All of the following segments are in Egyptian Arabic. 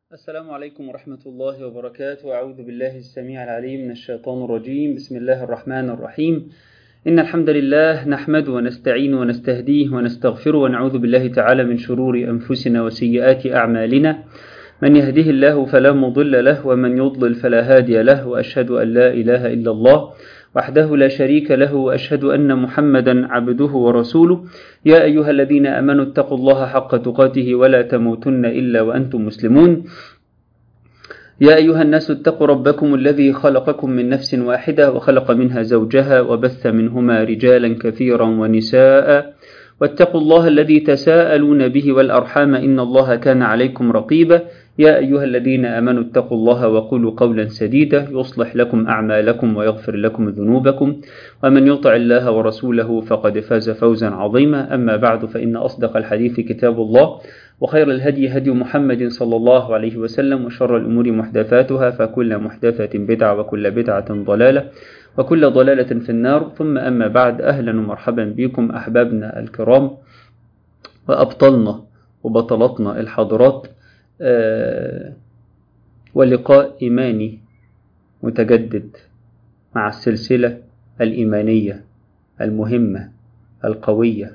السلام عليكم ورحمة الله وبركاته أعوذ بالله السميع العليم من الشيطان الرجيم بسم الله الرحمن الرحيم إن الحمد لله نحمد ونستعين ونستهديه ونستغفره ونعوذ بالله تعالى من شرور أنفسنا وسيئات أعمالنا من يهده الله فلا مضل له ومن يضلل فلا هادي له وأشهد أن لا إله إلا الله وحده لا شريك له وأشهد أن محمدا عبده ورسوله يا أيها الذين أمنوا اتقوا الله حق تقاته ولا تموتن إلا وأنتم مسلمون يا أيها الناس اتقوا ربكم الذي خلقكم من نفس واحدة وخلق منها زوجها وبث منهما رجالا كثيرا ونساء واتقوا الله الذي تساءلون به والأرحام إن الله كان عليكم رقيبا يا أيها الذين آمنوا اتقوا الله وقولوا قولا سديدا يصلح لكم أعمالكم ويغفر لكم ذنوبكم ومن يطع الله ورسوله فقد فاز فوزا عظيما أما بعد فإن أصدق الحديث كتاب الله وخير الهدي هدي محمد صلى الله عليه وسلم وشر الأمور محدثاتها فكل محدثة بدعة وكل بدعة ضلالة وكل ضلالة في النار ثم أما بعد أهلا ومرحبا بكم أحبابنا الكرام وأبطلنا وبطلتنا الحاضرات آه ولقاء إيماني متجدد مع السلسلة الإيمانية المهمة القوية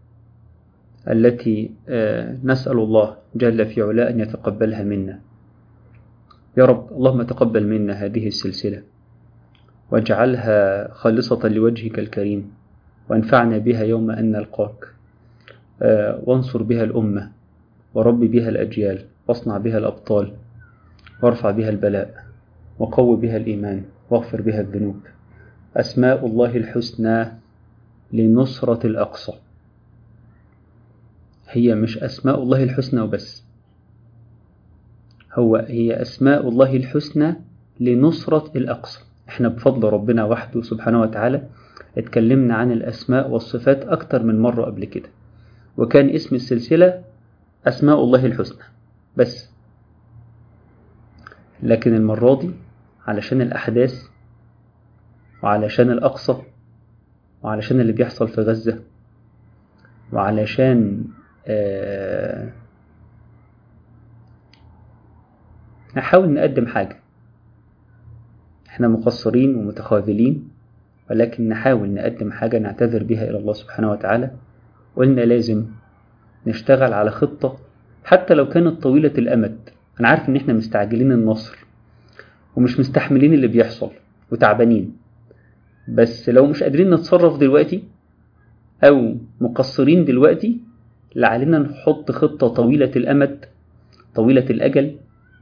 التي آه نسأل الله جل في علاء أن يتقبلها منا يا رب اللهم تقبل منا هذه السلسلة واجعلها خالصة لوجهك الكريم وانفعنا بها يوم أن نلقاك آه وانصر بها الأمة ورب بها الأجيال واصنع بها الأبطال وارفع بها البلاء وقو بها الإيمان واغفر بها الذنوب أسماء الله الحسنى لنصرة الأقصى هي مش أسماء الله الحسنى وبس هو هي أسماء الله الحسنى لنصرة الأقصى احنا بفضل ربنا وحده سبحانه وتعالى اتكلمنا عن الأسماء والصفات أكتر من مرة قبل كده وكان اسم السلسلة أسماء الله الحسنى بس لكن المرة دي علشان الأحداث وعلشان الأقصى وعلشان اللي بيحصل في غزة وعلشان آه نحاول نقدم حاجة احنا مقصرين ومتخاذلين ولكن نحاول نقدم حاجة نعتذر بها إلى الله سبحانه وتعالى قلنا لازم نشتغل على خطة حتى لو كانت طويلة الأمد أنا عارف إن إحنا مستعجلين النصر ومش مستحملين اللي بيحصل وتعبانين بس لو مش قادرين نتصرف دلوقتي أو مقصرين دلوقتي لعلنا نحط خطة طويلة الأمد طويلة الأجل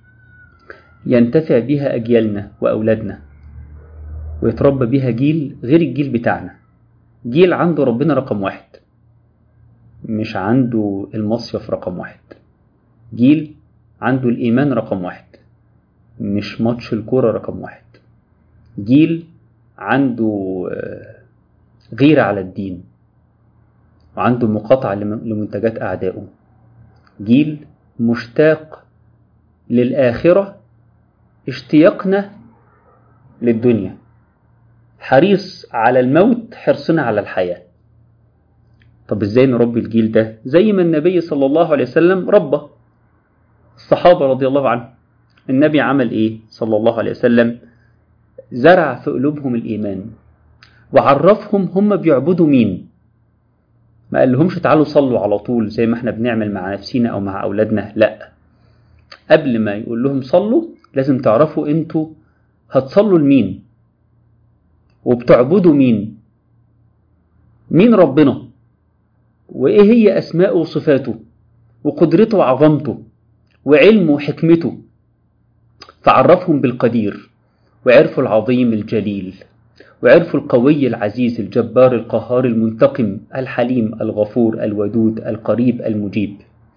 ينتفع بها أجيالنا وأولادنا ويتربى بها جيل غير الجيل بتاعنا جيل عنده ربنا رقم واحد مش عنده المصيف رقم واحد جيل عنده الإيمان رقم واحد مش ماتش الكورة رقم واحد جيل عنده غيرة على الدين وعنده مقاطعة لمنتجات أعدائه جيل مشتاق للآخرة اشتياقنا للدنيا حريص على الموت حرصنا على الحياة طب ازاي نربي الجيل ده زي ما النبي صلى الله عليه وسلم ربى الصحابة رضي الله عنهم النبي عمل ايه صلى الله عليه وسلم زرع في قلوبهم الإيمان وعرفهم هم بيعبدوا مين ما قال لهمش تعالوا صلوا على طول زي ما احنا بنعمل مع نفسينا او مع اولادنا لا قبل ما يقول لهم صلوا لازم تعرفوا انتوا هتصلوا لمين وبتعبدوا مين مين ربنا وايه هي اسماءه وصفاته وقدرته وعظمته وعلمه وحكمته فعرفهم بالقدير وعرفوا العظيم الجليل وعرفوا القوي العزيز الجبار القهار المنتقم الحليم الغفور الودود القريب المجيب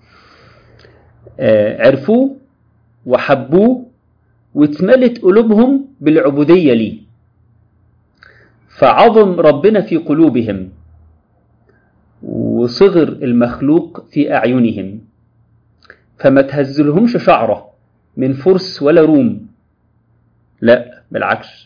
عرفوه وحبوه واتملت قلوبهم بالعبودية ليه فعظم ربنا في قلوبهم وصغر المخلوق في أعينهم فما تهزلهمش شعرة من فرس ولا روم لا بالعكس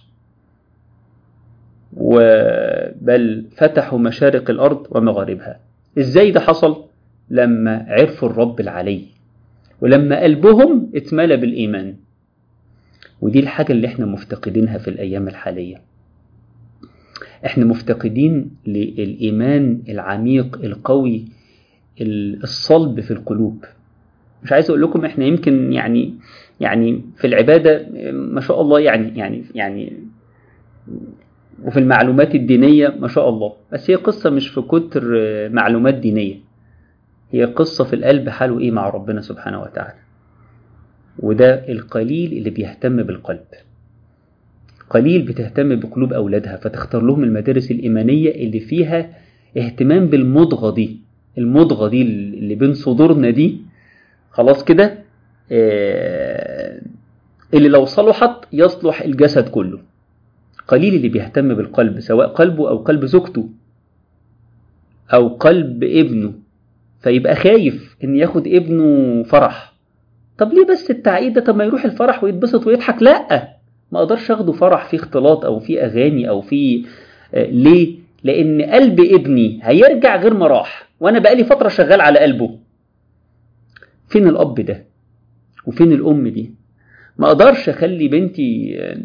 بل فتحوا مشارق الأرض ومغاربها إزاي ده حصل؟ لما عرفوا الرب العلي ولما قلبهم اتملى بالإيمان ودي الحاجة اللي احنا مفتقدينها في الأيام الحالية احنا مفتقدين للإيمان العميق القوي الصلب في القلوب مش عايز اقول لكم احنا يمكن يعني يعني في العبادة ما شاء الله يعني يعني يعني وفي المعلومات الدينية ما شاء الله بس هي قصة مش في كتر معلومات دينية هي قصة في القلب حاله ايه مع ربنا سبحانه وتعالى وده القليل اللي بيهتم بالقلب قليل بتهتم بقلوب أولادها فتختار لهم المدارس الإيمانية اللي فيها اهتمام بالمضغة دي المضغة دي اللي بين صدورنا دي خلاص كده آه اللي لو صلحت يصلح الجسد كله قليل اللي بيهتم بالقلب سواء قلبه أو قلب زوجته أو قلب ابنه فيبقى خايف إن ياخد ابنه فرح طب ليه بس التعقيد ده طب ما يروح الفرح ويتبسط ويضحك لا ما اقدرش اخده فرح فيه اختلاط او فيه اغاني او فيه آه ليه لان قلب ابني هيرجع غير ما راح وانا بقالي فتره شغال على قلبه فين الاب ده وفين الام دي ما اقدرش اخلي بنتي آه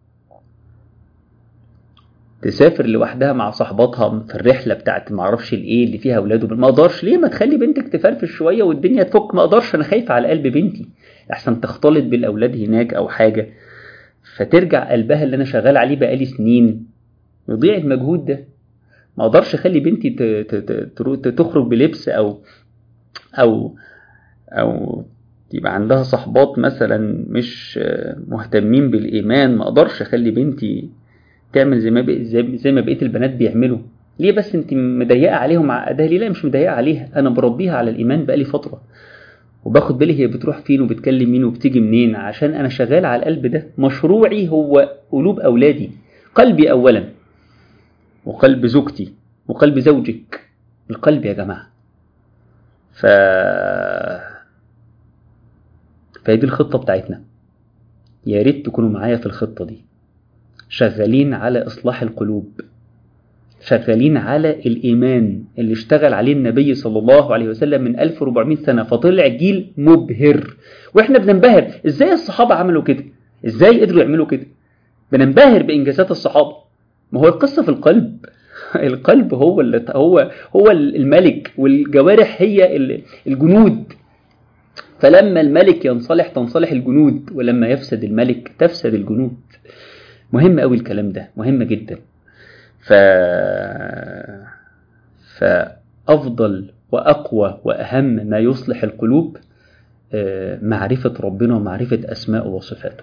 تسافر لوحدها مع صاحباتها في الرحله بتاعت ما اعرفش الايه اللي فيها اولاده ما اقدرش ليه ما تخلي بنتك تفرفش شويه والدنيا تفك ما اقدرش انا خايف على قلب بنتي احسن تختلط بالاولاد هناك او حاجه فترجع قلبها اللي انا شغال عليه بقالي سنين يضيع المجهود ده ما اقدرش اخلي بنتي تخرج بلبس او او او يبقى عندها صحبات مثلا مش مهتمين بالايمان ما اقدرش اخلي بنتي تعمل زي ما زي ما بقيه البنات بيعملوا ليه بس انت مضيقه عليهم عقدها ليه لا مش مضيقه عليها انا بربيها على الايمان بقالي فتره وباخد بالي هي بتروح فين وبتكلم مين وبتيجي منين عشان انا شغال على القلب ده مشروعي هو قلوب اولادي قلبي اولا وقلب زوجتي وقلب زوجك القلب يا جماعه ف فهي دي الخطه بتاعتنا يا ريت تكونوا معايا في الخطه دي شغالين على إصلاح القلوب شغالين على الإيمان اللي اشتغل عليه النبي صلى الله عليه وسلم من 1400 سنة فطلع جيل مبهر وإحنا بننبهر إزاي الصحابة عملوا كده إزاي قدروا يعملوا كده بننبهر بإنجازات الصحابة ما هو القصة في القلب القلب هو اللي هو هو الملك والجوارح هي الجنود فلما الملك ينصلح تنصلح الجنود ولما يفسد الملك تفسد الجنود مهم قوي الكلام ده مهم جدا ف فأفضل وأقوى وأهم ما يصلح القلوب معرفة ربنا ومعرفة أسماءه وصفاته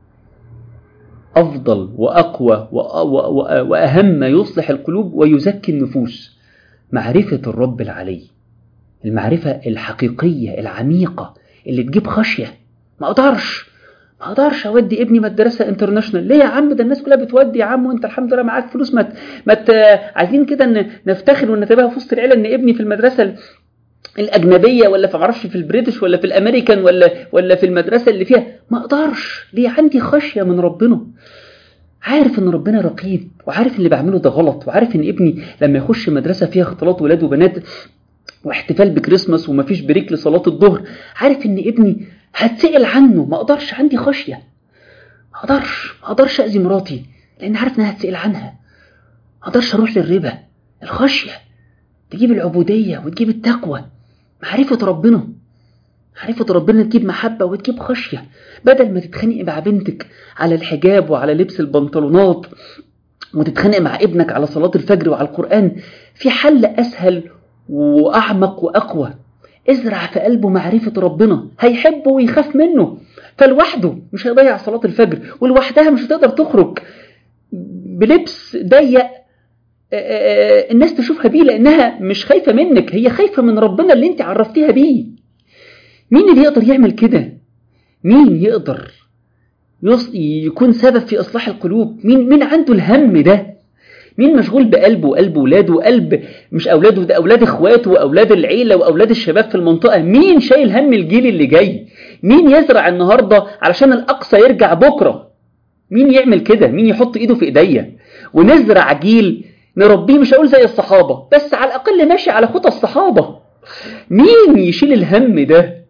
أفضل وأقوى وأهم ما يصلح القلوب ويزكي النفوس معرفة الرب العلي المعرفة الحقيقية العميقة اللي تجيب خشية ما أقدرش ما اقدرش اودي ابني مدرسه انترناشونال ليه يا عم ده الناس كلها بتودي يا عم وانت الحمد لله معاك فلوس ما ما عايزين كده نفتخر ونتباهى في وسط العيله ان ابني في المدرسه الاجنبيه ولا في معرفش في البريتش ولا في الامريكان ولا ولا في المدرسه اللي فيها ما اقدرش ليه عندي خشيه من ربنا عارف ان ربنا رقيب وعارف اللي بعمله ده غلط وعارف ان ابني لما يخش مدرسه فيها اختلاط ولاد وبنات واحتفال بكريسماس ومفيش بريك لصلاه الظهر عارف ان ابني هتسأل عنه ما اقدرش عندي خشيه ما اقدرش ما اقدرش اذي مراتي لان عارف انها هتسأل عنها ما اقدرش اروح للربا الخشيه تجيب العبوديه وتجيب التقوى معرفه ربنا معرفة ربنا تجيب محبة وتجيب خشية بدل ما تتخانق مع بنتك على الحجاب وعلى لبس البنطلونات وتتخانق مع ابنك على صلاة الفجر وعلى القرآن في حل أسهل وأعمق وأقوى ازرع في قلبه معرفة ربنا هيحبه ويخاف منه فلوحده مش هيضيع صلاة الفجر ولوحدها مش هتقدر تخرج بلبس ضيق الناس تشوفها بيه لأنها مش خايفة منك هي خايفة من ربنا اللي انت عرفتيها بيه مين اللي يقدر يعمل كده مين يقدر يكون سبب في إصلاح القلوب مين مين عنده الهم ده مين مشغول بقلبه وقلب ولاده وقلب مش أولاده ده أولاد إخواته وأولاد العيلة وأولاد الشباب في المنطقة مين شايل هم الجيل اللي جاي مين يزرع النهاردة علشان الأقصى يرجع بكرة مين يعمل كده مين يحط إيده في إيديا ونزرع جيل نربيه مش هقول زي الصحابة بس على الأقل ماشي على خطى الصحابة مين يشيل الهم ده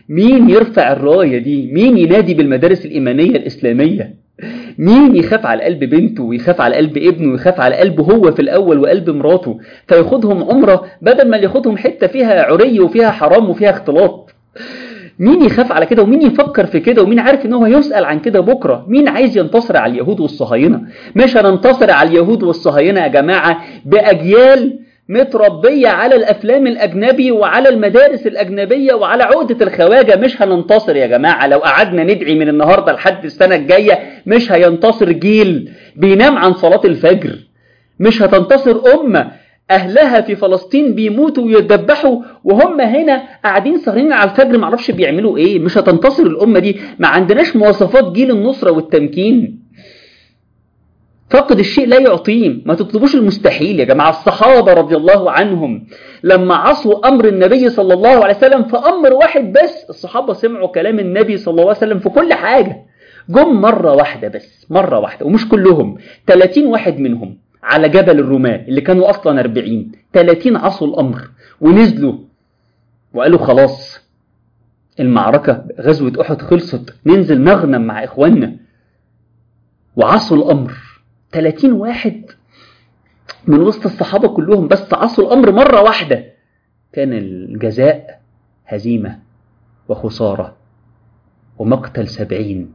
مين يرفع الراية دي مين ينادي بالمدارس الإيمانية الإسلامية مين يخاف على قلب بنته ويخاف على قلب ابنه ويخاف على قلبه هو في الأول وقلب مراته فياخدهم عمرة بدل ما ياخدهم حتة فيها عري وفيها حرام وفيها اختلاط مين يخاف على كده ومين يفكر في كده ومين عارف ان هو يسأل عن كده بكرة مين عايز ينتصر على اليهود والصهاينة مش هننتصر على اليهود والصهاينة يا جماعة بأجيال متربية على الأفلام الأجنبي وعلى المدارس الأجنبية وعلى عقدة الخواجة مش هننتصر يا جماعة لو قعدنا ندعي من النهاردة لحد السنة الجاية مش هينتصر جيل بينام عن صلاة الفجر مش هتنتصر أمة أهلها في فلسطين بيموتوا ويتذبحوا وهم هنا قاعدين سهرين على الفجر معرفش بيعملوا إيه مش هتنتصر الأمة دي ما عندناش مواصفات جيل النصرة والتمكين فقد الشيء لا يعطيه ما تطلبوش المستحيل يا جماعة الصحابة رضي الله عنهم لما عصوا أمر النبي صلى الله عليه وسلم في أمر واحد بس الصحابة سمعوا كلام النبي صلى الله عليه وسلم في كل حاجة جم مرة واحدة بس مرة واحدة ومش كلهم 30 واحد منهم على جبل الرماة اللي كانوا أصلا 40 30 عصوا الأمر ونزلوا وقالوا خلاص المعركة غزوة أحد خلصت ننزل نغنم مع إخواننا وعصوا الأمر 30 واحد من وسط الصحابة كلهم بس عصوا الأمر مرة واحدة كان الجزاء هزيمة وخسارة ومقتل سبعين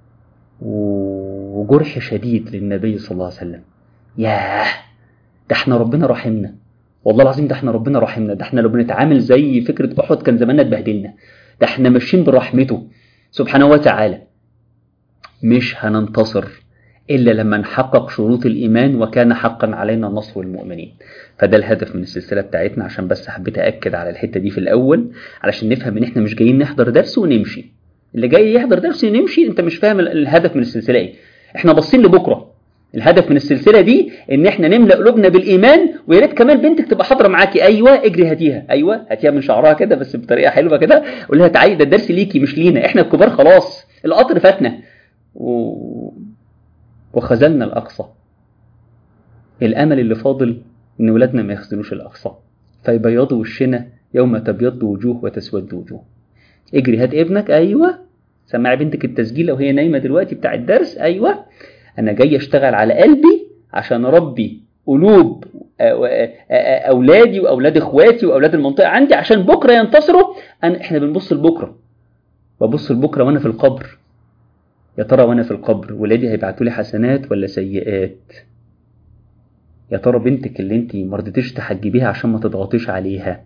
وجرح شديد للنبي صلى الله عليه وسلم ياه ده احنا ربنا رحمنا والله العظيم ده احنا ربنا رحمنا ده احنا لو بنتعامل زي فكرة أحد كان زماننا اتبهدلنا ده احنا ماشيين برحمته سبحانه وتعالى مش هننتصر إلا لما نحقق شروط الإيمان وكان حقا علينا نصر المؤمنين فده الهدف من السلسلة بتاعتنا عشان بس حبيت أأكد على الحتة دي في الأول علشان نفهم إن إحنا مش جايين نحضر درس ونمشي اللي جاي يحضر درس ونمشي أنت مش فاهم الهدف من السلسلة إيه إحنا باصين لبكرة الهدف من السلسلة دي إن إحنا نملأ قلوبنا بالإيمان ويا ريت كمان بنتك تبقى حاضرة معاكي أيوه اجري هاتيها أيوه هاتيها من شعرها كده بس بطريقة حلوة كده قول لها تعالي ده الدرس ليكي مش لينا إحنا الكبار خلاص القطر فاتنا و... وخزلنا الأقصى الأمل اللي فاضل إن ولادنا ما يخزنوش الأقصى فيبيضوا وشنا يوم تبيض وجوه وتسود وجوه اجري هات ابنك أيوة سمعي بنتك التسجيل لو هي نايمة دلوقتي بتاع الدرس أيوة أنا جاي أشتغل على قلبي عشان أربي قلوب أولادي وأولاد إخواتي وأولاد المنطقة عندي عشان بكرة ينتصروا أنا إحنا بنبص لبكرة ببص لبكرة وأنا في القبر يا ترى وانا في القبر ولادي هيبعتوا لي حسنات ولا سيئات يا ترى بنتك اللي انت ما رضيتيش تحجبيها عشان ما تضغطيش عليها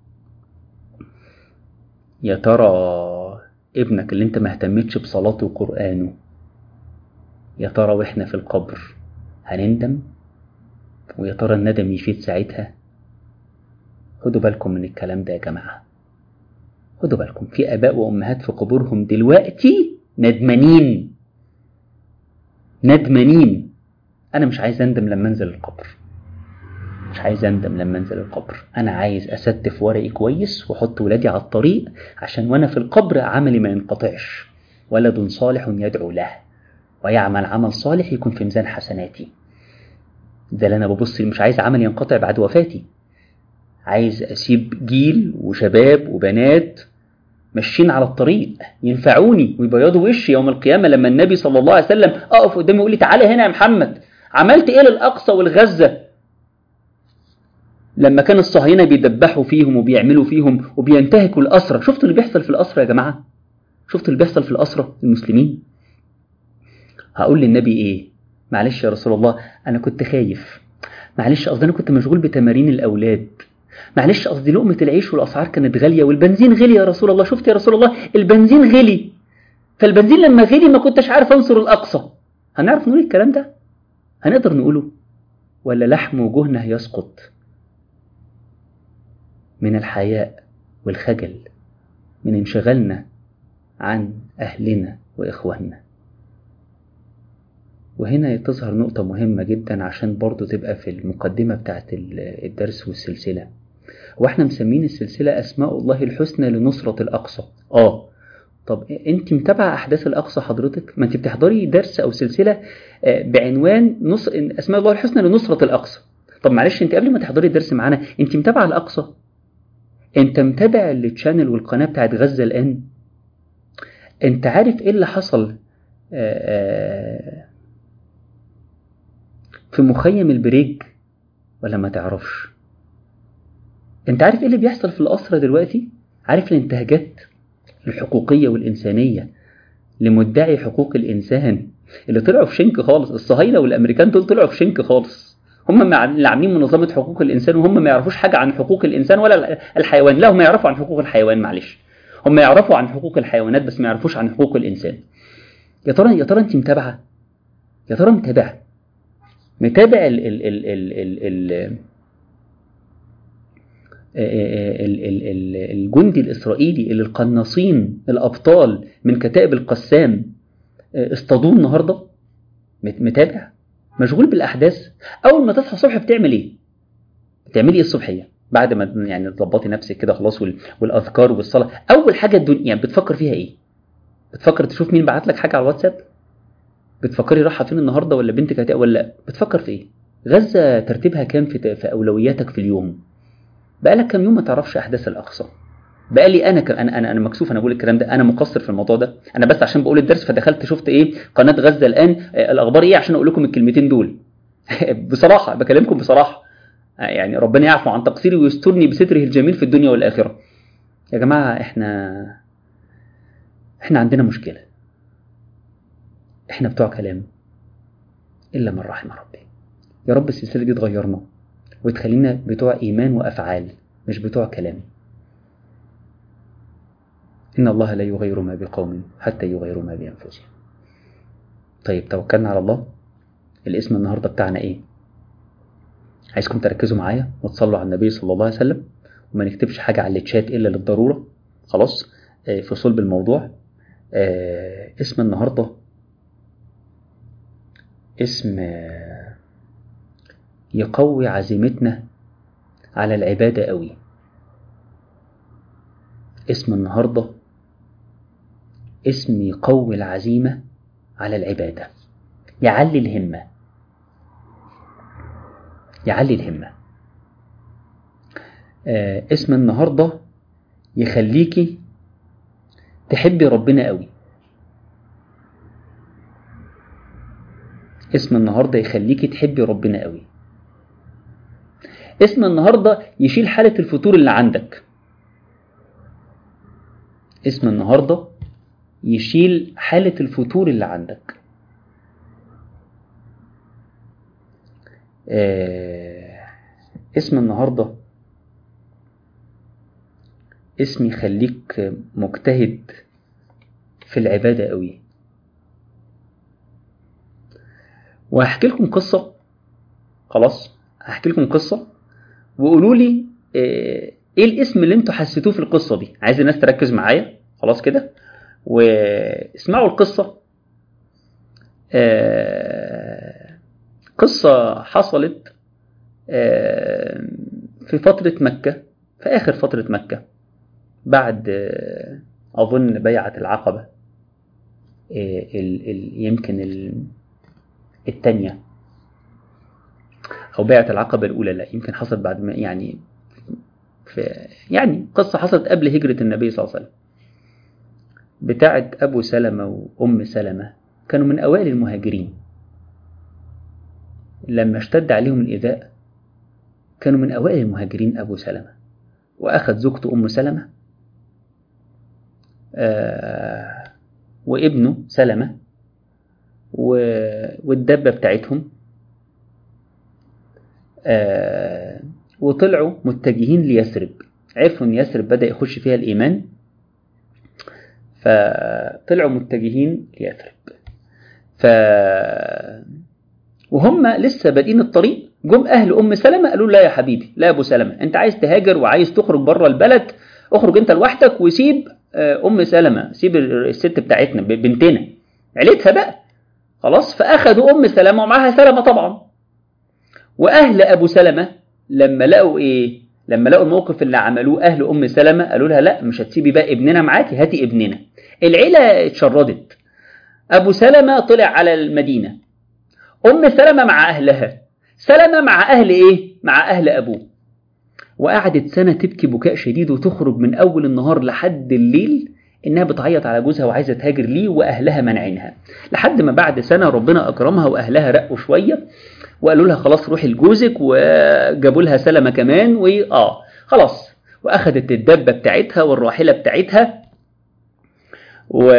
يا ترى ابنك اللي انت ما اهتمتش بصلاته وقرآنه يا ترى واحنا في القبر هنندم ويا ترى الندم يفيد ساعتها خدوا بالكم من الكلام ده يا جماعة خدوا بالكم في آباء وأمهات في قبورهم دلوقتي ندمانين ندمانين انا مش عايز اندم لما انزل القبر مش عايز اندم لما انزل القبر انا عايز استف ورقي كويس واحط ولادي على الطريق عشان وانا في القبر عملي ما ينقطعش ولد صالح يدعو له ويعمل عمل صالح يكون في ميزان حسناتي ده اللي انا ببص مش عايز عمل ينقطع بعد وفاتي عايز اسيب جيل وشباب وبنات ماشيين على الطريق ينفعوني ويبيضوا وشي يوم القيامة لما النبي صلى الله عليه وسلم أقف قدامي ويقول لي تعالى هنا يا محمد عملت إيه للأقصى والغزة لما كان الصهاينة بيدبحوا فيهم وبيعملوا فيهم وبينتهكوا الأسرة شفتوا اللي بيحصل في الأسرة يا جماعة شفتوا اللي بيحصل في الأسرة المسلمين هقول للنبي إيه معلش يا رسول الله أنا كنت خايف معلش قصدي أنا كنت مشغول بتمارين الأولاد معلش قصدي لقمة العيش والأسعار كانت غالية والبنزين غلي يا رسول الله شفت يا رسول الله البنزين غلي فالبنزين لما غلي ما كنتش عارف أنصر الأقصى هنعرف نقول الكلام ده هنقدر نقوله ولا لحم وجهنا يسقط من الحياء والخجل من انشغالنا عن أهلنا وإخواننا وهنا تظهر نقطة مهمة جدا عشان برضو تبقى في المقدمة بتاعت الدرس والسلسلة واحنا مسمين السلسلة أسماء الله الحسنى لنصرة الأقصى آه طب انت متابعة أحداث الأقصى حضرتك ما انت بتحضري درس أو سلسلة بعنوان نص... أسماء الله الحسنى لنصرة الأقصى طب معلش انت قبل ما تحضري الدرس معانا انت متابعة الأقصى انت متابع التشانل والقناة بتاعت غزة الآن انت عارف ايه اللي حصل في مخيم البريج ولا ما تعرفش انت عارف ايه اللي بيحصل في الأسرة دلوقتي عارف الانتهاجات الحقوقية والإنسانية لمدعي حقوق الإنسان اللي طلعوا في شنك خالص الصهاينة والأمريكان دول طلعوا في شنك خالص هم اللي عاملين منظمة حقوق الإنسان وهم ما يعرفوش حاجة عن حقوق الإنسان ولا الحيوان لا هم يعرفوا عن حقوق الحيوان معلش هم يعرفوا عن حقوق الحيوانات بس ما يعرفوش عن حقوق الإنسان يا ترى يا ترى أنت متابعة يا ترى متابعة متابع ال ال ال ال ال ال الجندي الإسرائيلي اللي القناصين الأبطال من كتائب القسام اصطادوه النهارده متابع مشغول بالأحداث أول ما تصحى الصبح بتعمل إيه؟ بتعملي إيه الصبحية؟ بعد ما يعني تظبطي نفسك كده خلاص والأذكار والصلاة أول حاجة الدنيا يعني بتفكر فيها إيه؟ بتفكر تشوف مين بعت لك حاجة على الواتساب؟ بتفكري رايحة فين النهارده ولا بنتك هت... ولا بتفكر في إيه؟ غزة ترتيبها كام في في أولوياتك في اليوم؟ بقالك كام يوم ما تعرفش أحداث الأقصى بقالي انا ك... انا انا انا مكسوف انا بقول الكلام ده انا مقصر في الموضوع ده انا بس عشان بقول الدرس فدخلت شفت ايه قناه غزه الان آه الاخبار ايه عشان اقول لكم الكلمتين دول بصراحه بكلمكم بصراحه آه يعني ربنا يعفو عن تقصيري ويسترني بستره الجميل في الدنيا والاخره يا جماعه احنا احنا عندنا مشكله احنا بتوع كلام الا من رحم ربي يا رب السلسله دي تغيرنا وتخلينا بتوع ايمان وافعال مش بتوع كلام إن الله لا يغير ما بقوم حتى يغيروا ما بأنفسهم طيب توكلنا على الله الاسم النهاردة بتاعنا إيه عايزكم تركزوا معايا وتصلوا على النبي صلى الله عليه وسلم وما نكتبش حاجة على الشات إلا للضرورة خلاص في صلب الموضوع اسم النهاردة اسم يقوي عزيمتنا على العبادة قوي اسم النهارده اسم يقوي العزيمة على العبادة يعلي الهمة يعلي الهمة آه اسم النهاردة يخليكي تحبي ربنا قوي اسم النهاردة يخليكي تحبي ربنا قوي اسم النهاردة يشيل حالة الفتور اللي عندك اسم النهارده يشيل حالة الفتور اللي عندك آه اسم النهاردة اسم يخليك مجتهد في العبادة قوي وهحكي لكم قصة خلاص هحكي لكم قصة وقولوا لي آه ايه الاسم اللي انتوا حسيتوه في القصة دي عايز الناس تركز معايا خلاص كده واسمعوا القصة آه قصة حصلت آه في فترة مكة في آخر فترة مكة بعد آه أظن بيعة العقبة ال ال يمكن ال التانية أو بيعة العقبة الأولى لا يمكن حصلت بعد ما يعني في يعني قصة حصلت قبل هجرة النبي صلى الله عليه وسلم بتاعة أبو سلمة وأم سلمة كانوا من أوائل المهاجرين لما اشتد عليهم الإيذاء كانوا من أوائل المهاجرين أبو سلمة وأخذ زوجته أم سلمة آه وابنه سلمة والدبة بتاعتهم آه وطلعوا متجهين ليثرب عرفوا ان يثرب بدأ يخش فيها الإيمان فطلعوا متجهين ليثرب ف وهم لسه بادئين الطريق جم أهل أم سلمة قالوا لا يا حبيبي لا يا أبو سلمة أنت عايز تهاجر وعايز تخرج بره البلد اخرج أنت لوحدك وسيب أم سلمة سيب الست بتاعتنا بنتنا عيلتها بقى خلاص فأخذوا أم سلمة ومعاها سلمة طبعا وأهل أبو سلمة لما لقوا إيه لما لقوا الموقف اللي عملوه أهل أم سلمة قالوا لها لا مش هتسيبي بقى ابننا معاكي هاتي ابننا العيلة اتشردت أبو سلمة طلع على المدينة أم سلمة مع أهلها سلمة مع أهل إيه مع أهل أبوه وقعدت سنة تبكي بكاء شديد وتخرج من أول النهار لحد الليل إنها بتعيط على جوزها وعايزة تهاجر ليه وأهلها منعينها لحد ما بعد سنة ربنا أكرمها وأهلها رقوا شوية وقالوا لها خلاص روحي لجوزك وجابوا لها سلمة كمان وآه خلاص وأخدت الدبة بتاعتها والراحلة بتاعتها و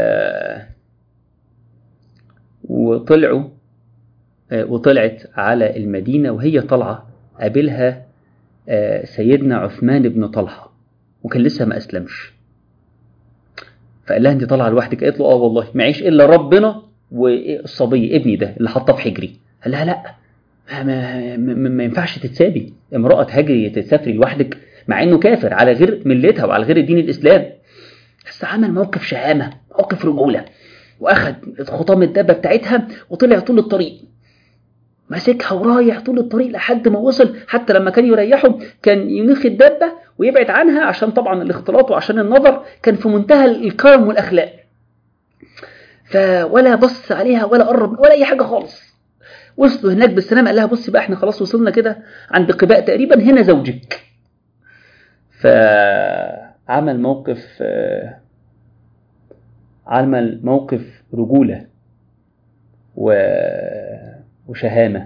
وطلعوا وطلعت على المدينة وهي طالعة قابلها سيدنا عثمان بن طلحة وكان لسه ما أسلمش فقال لها أنت طالعة لوحدك قالت له آه والله معيش إلا ربنا والصبي ابني ده اللي حاطاه في حجري قال لها لا ما, ما, ما ينفعش تتسابي امرأة تهاجري تسافري لوحدك مع إنه كافر على غير ملتها وعلى غير دين الإسلام بس عمل موقف شهامة موقف رجولة واخد خطام الدابة بتاعتها وطلع طول الطريق ماسكها ورايح طول الطريق لحد ما وصل حتى لما كان يريحه كان ينخ الدابة ويبعد عنها عشان طبعا الاختلاط وعشان النظر كان في منتهى الكرم والأخلاق فولا بص عليها ولا قرب ولا أي حاجة خالص وصلوا هناك بالسلامة قال لها بصي بقى احنا خلاص وصلنا كده عند قباء تقريبا هنا زوجك فعمل موقف عمل موقف رجولة و... وشهامة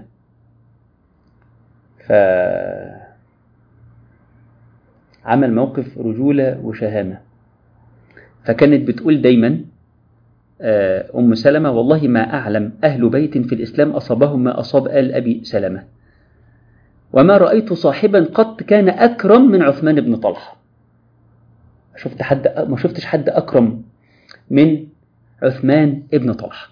ف عمل موقف رجولة وشهامة فكانت بتقول دايما أم سلمة والله ما أعلم أهل بيت في الإسلام أصابهم ما أصاب آل أبي سلمة وما رأيت صاحبا قط كان أكرم من عثمان بن طلحة شفت حد ما شفتش حد أكرم من عثمان ابن طلحة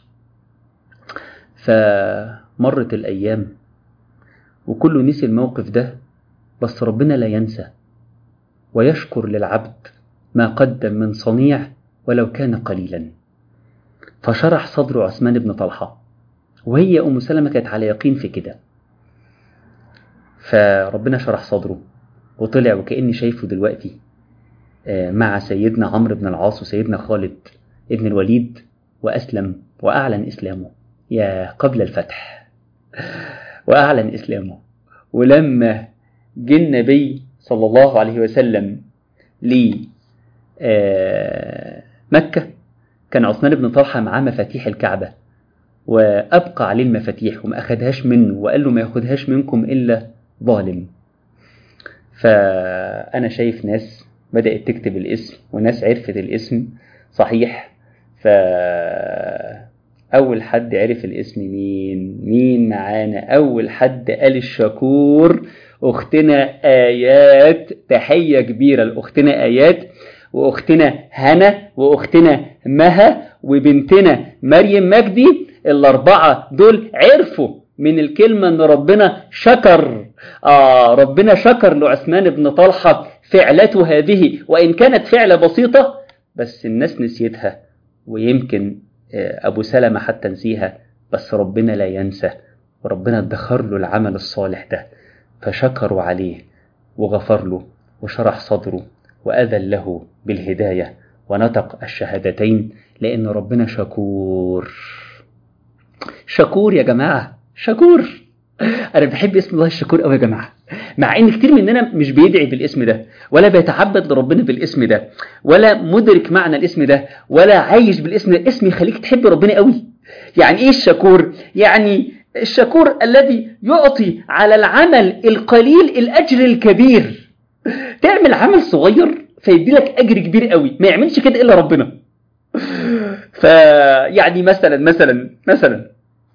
فمرت الأيام وكله نسي الموقف ده بس ربنا لا ينسى ويشكر للعبد ما قدم من صنيع ولو كان قليلا فشرح صدر عثمان بن طلحة وهي أم سلمة كانت على يقين في كده فربنا شرح صدره وطلع وكأني شايفه دلوقتي مع سيدنا عمرو بن العاص وسيدنا خالد ابن الوليد وأسلم وأعلن إسلامه يا قبل الفتح وأعلن إسلامه ولما جه النبي صلى الله عليه وسلم لمكة كان عثمان بن طلحة معاه مفاتيح الكعبة وأبقى عليه المفاتيح وما أخدهاش منه وقال له ما ياخدهاش منكم إلا ظالم فأنا شايف ناس بدأت تكتب الاسم وناس عرفت الاسم صحيح فأول حد عرف الاسم مين مين معانا أول حد قال الشكور أختنا آيات تحية كبيرة لأختنا آيات وأختنا هنا وأختنا مها وبنتنا مريم مجدي الأربعة دول عرفوا من الكلمة أن ربنا شكر آه ربنا شكر لعثمان بن طلحة فعلته هذه وإن كانت فعلة بسيطة بس الناس نسيتها ويمكن أبو سلمة حتى نسيها بس ربنا لا ينسى وربنا ادخر له العمل الصالح ده فشكروا عليه وغفر له وشرح صدره وأذن له بالهداية ونطق الشهادتين لأن ربنا شكور شكور يا جماعة شكور أنا بحب اسم الله الشكور أوي يا جماعة مع إن كتير مننا مش بيدعي بالاسم ده ولا بيتعبد لربنا بالاسم ده ولا مدرك معنى الاسم ده ولا عايش بالاسم ده اسم يخليك تحب ربنا قوي يعني إيه الشكور؟ يعني الشكور الذي يعطي على العمل القليل الأجر الكبير تعمل عمل صغير فيدي لك أجر كبير قوي ما يعملش كده إلا ربنا فيعني مثلا مثلا مثلا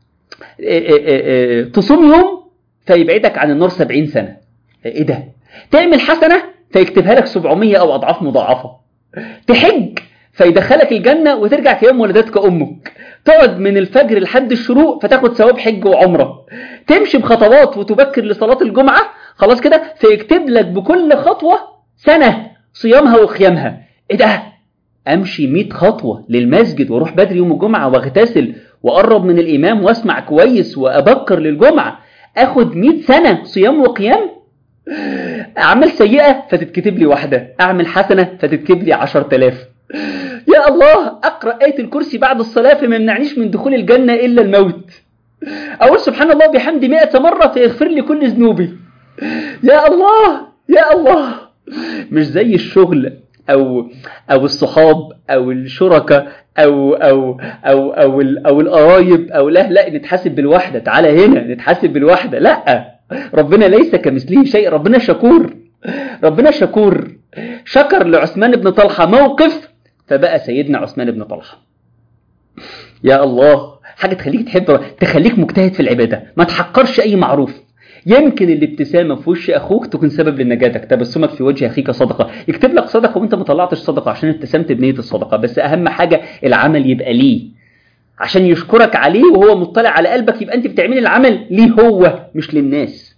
تصوم يوم فيبعدك عن النار 70 سنة ايه ده تعمل حسنة فيكتبها لك 700 او اضعاف مضاعفة تحج فيدخلك الجنة وترجع كيوم ولدتك امك تقعد من الفجر لحد الشروق فتاخد ثواب حج وعمرة تمشي بخطوات وتبكر لصلاة الجمعة خلاص كده فيكتب لك بكل خطوة سنة صيامها وقيامها ايه ده امشي 100 خطوة للمسجد واروح بدري يوم الجمعة واغتسل واقرب من الامام واسمع كويس وابكر للجمعة اخد 100 سنة صيام وقيام اعمل سيئة فتتكتب لي واحدة اعمل حسنة فتتكتب لي 10000 يا الله اقرا ايه الكرسي بعد الصلاه فما يمنعنيش من دخول الجنه الا الموت اقول سبحان الله بحمد 100 مره فيغفر لي كل ذنوبي يا الله يا الله مش زي الشغل او او الصحاب او الشركاء او او او او ال- او القرايب او لا لا نتحاسب بالوحده تعالى هنا نتحاسب بالوحده لا ربنا ليس كمثله شيء ربنا شكور ربنا شكور شكر لعثمان بن طلحه موقف فبقى سيدنا عثمان بن طلحه يا الله حاجه تخليك تحب تخليك مجتهد في العباده ما تحقرش اي معروف يمكن الابتسامه في وش اخوك تكون سبب لنجاتك تبسمك في وجه اخيك صدقه يكتب لك صدقه وانت ما طلعتش صدقه عشان ابتسمت بنيه الصدقه بس اهم حاجه العمل يبقى ليه عشان يشكرك عليه وهو مطلع على قلبك يبقى انت بتعمل العمل ليه هو مش للناس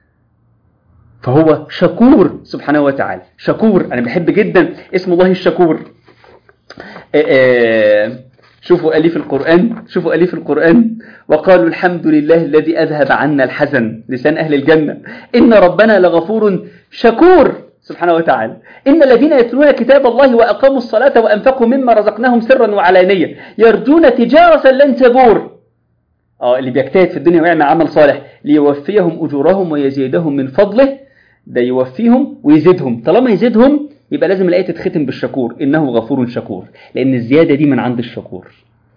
فهو شكور سبحانه وتعالى شكور انا بحب جدا اسم الله الشكور آه، آه، شوفوا قال لي في القرآن شوفوا قال لي في القرآن وقالوا الحمد لله الذي أذهب عنا الحزن لسان أهل الجنة إن ربنا لغفور شكور سبحانه وتعالى إن الذين يتلون كتاب الله وأقاموا الصلاة وأنفقوا مما رزقناهم سرا وعلانية يرجون تجارة لن تبور اه اللي بيجتهد في الدنيا ويعمل عمل صالح ليوفيهم أجورهم ويزيدهم من فضله ده يوفيهم ويزيدهم طالما يزيدهم يبقى لازم الآية تتختم بالشكور إنه غفور شكور لأن الزيادة دي من عند الشكور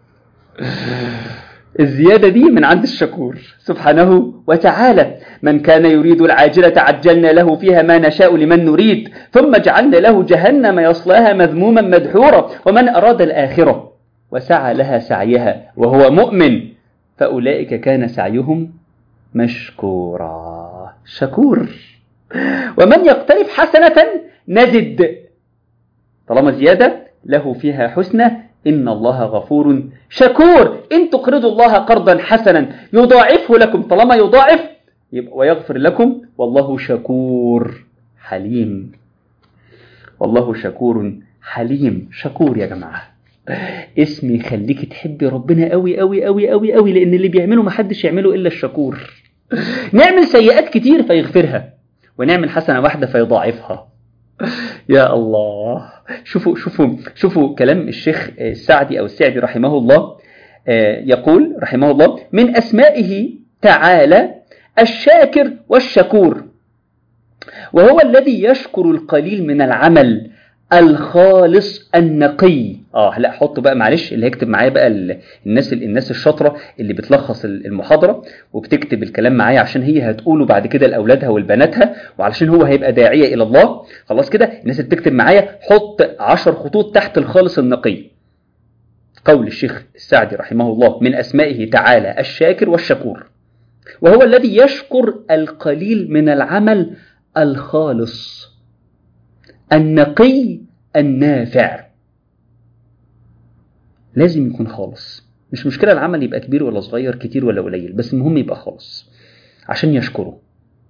الزيادة دي من عند الشكور سبحانه وتعالى من كان يريد العاجلة عجلنا له فيها ما نشاء لمن نريد ثم جعلنا له جهنم يصلاها مذموما مدحورا ومن أراد الآخرة وسعى لها سعيها وهو مؤمن فأولئك كان سعيهم مشكورا شكور ومن يقترف حسنة نزد طالما زيادة له فيها حسنة إن الله غفور شكور إن تقرضوا الله قرضا حسنا يضاعفه لكم طالما يضاعف يبقى ويغفر لكم والله شكور حليم والله شكور حليم شكور يا جماعة اسم يخليك تحبي ربنا قوي قوي قوي قوي قوي لأن اللي بيعمله محدش يعمله إلا الشكور نعمل سيئات كتير فيغفرها ونعمل حسنة واحدة فيضاعفها يا الله شوفوا شوفوا شوفوا كلام الشيخ السعدي أو السعدي رحمه الله يقول رحمه الله من أسمائه تعالى الشاكر والشكور وهو الذي يشكر القليل من العمل الخالص النقي اه لا حط بقى معلش اللي هيكتب معايا بقى الناس الناس الشاطره اللي بتلخص المحاضره وبتكتب الكلام معايا عشان هي هتقوله بعد كده لاولادها ولبناتها وعلشان هو هيبقى داعيه الى الله خلاص كده الناس اللي بتكتب معايا حط عشر خطوط تحت الخالص النقي قول الشيخ السعدي رحمه الله من اسمائه تعالى الشاكر والشكور وهو الذي يشكر القليل من العمل الخالص النقي النافع لازم يكون خالص مش مشكلة العمل يبقى كبير ولا صغير كتير ولا قليل بس المهم يبقى خالص عشان يشكره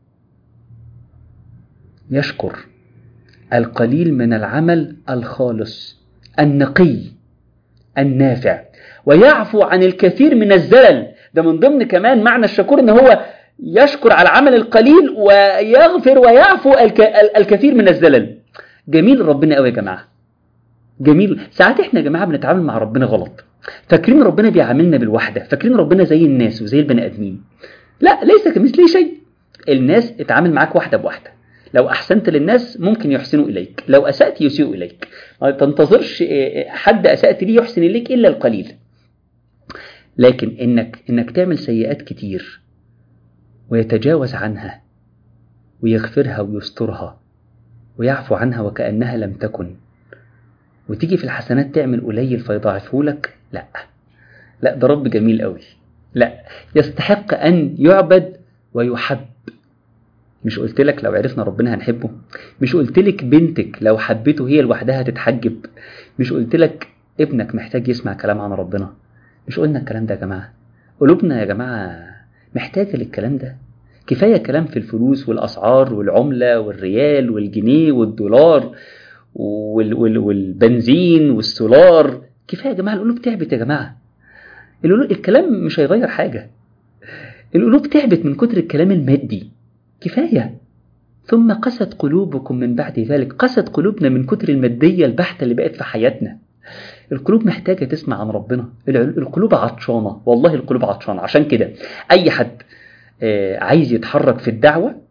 يشكر القليل من العمل الخالص النقي النافع ويعفو عن الكثير من الزلل ده من ضمن كمان معنى الشكور ان هو يشكر على العمل القليل ويغفر ويعفو الكثير من الزلل جميل ربنا قوي يا جماعه جميل ساعات احنا يا جماعه بنتعامل مع ربنا غلط فاكرين ربنا بيعاملنا بالوحده فاكرين ربنا زي الناس وزي البني ادمين لا ليس كمثله شيء الناس اتعامل معاك واحده بواحده لو احسنت للناس ممكن يحسنوا اليك لو اسات يسيئوا اليك ما تنتظرش حد اسات ليه يحسن اليك الا القليل لكن انك انك تعمل سيئات كتير ويتجاوز عنها ويغفرها ويسترها ويعفو عنها وكأنها لم تكن وتيجي في الحسنات تعمل قليل فيضاعفه لك لا لا ده رب جميل قوي لا يستحق أن يعبد ويحب مش قلت لك لو عرفنا ربنا هنحبه مش قلت لك بنتك لو حبته هي لوحدها تتحجب مش قلت لك ابنك محتاج يسمع كلام عن ربنا مش قلنا الكلام ده يا جماعة قلوبنا يا جماعة محتاجة للكلام ده كفاية كلام في الفلوس والأسعار والعملة والريال والجنيه والدولار وال وال والبنزين والسولار كفاية يا جماعة القلوب تعبت يا جماعة القلوب الكلام مش هيغير حاجة القلوب تعبت من كتر الكلام المادي كفاية ثم قست قلوبكم من بعد ذلك قست قلوبنا من كتر المادية البحتة اللي بقت في حياتنا القلوب محتاجة تسمع عن ربنا القلوب عطشانة والله القلوب عطشانة عشان كده أي حد عايز يتحرك في الدعوة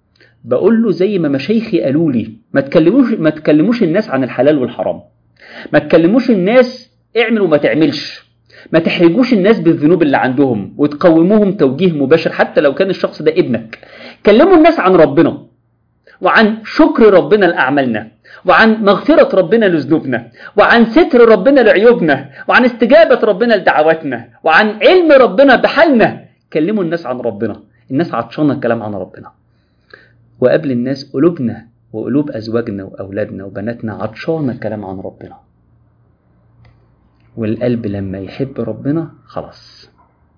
بقول له زي ما مشايخي قالوا لي ما تكلموش ما تكلموش الناس عن الحلال والحرام ما تكلموش الناس اعمل وما تعملش ما تحرجوش الناس بالذنوب اللي عندهم وتقوموهم توجيه مباشر حتى لو كان الشخص ده ابنك كلموا الناس عن ربنا وعن شكر ربنا لأعمالنا وعن مغفرة ربنا لذنوبنا وعن ستر ربنا لعيوبنا وعن استجابة ربنا لدعواتنا وعن علم ربنا بحالنا كلموا الناس عن ربنا الناس عطشانة الكلام عن ربنا وقبل الناس قلوبنا وقلوب أزواجنا وأولادنا وبناتنا عطشانة الكلام عن ربنا والقلب لما يحب ربنا خلاص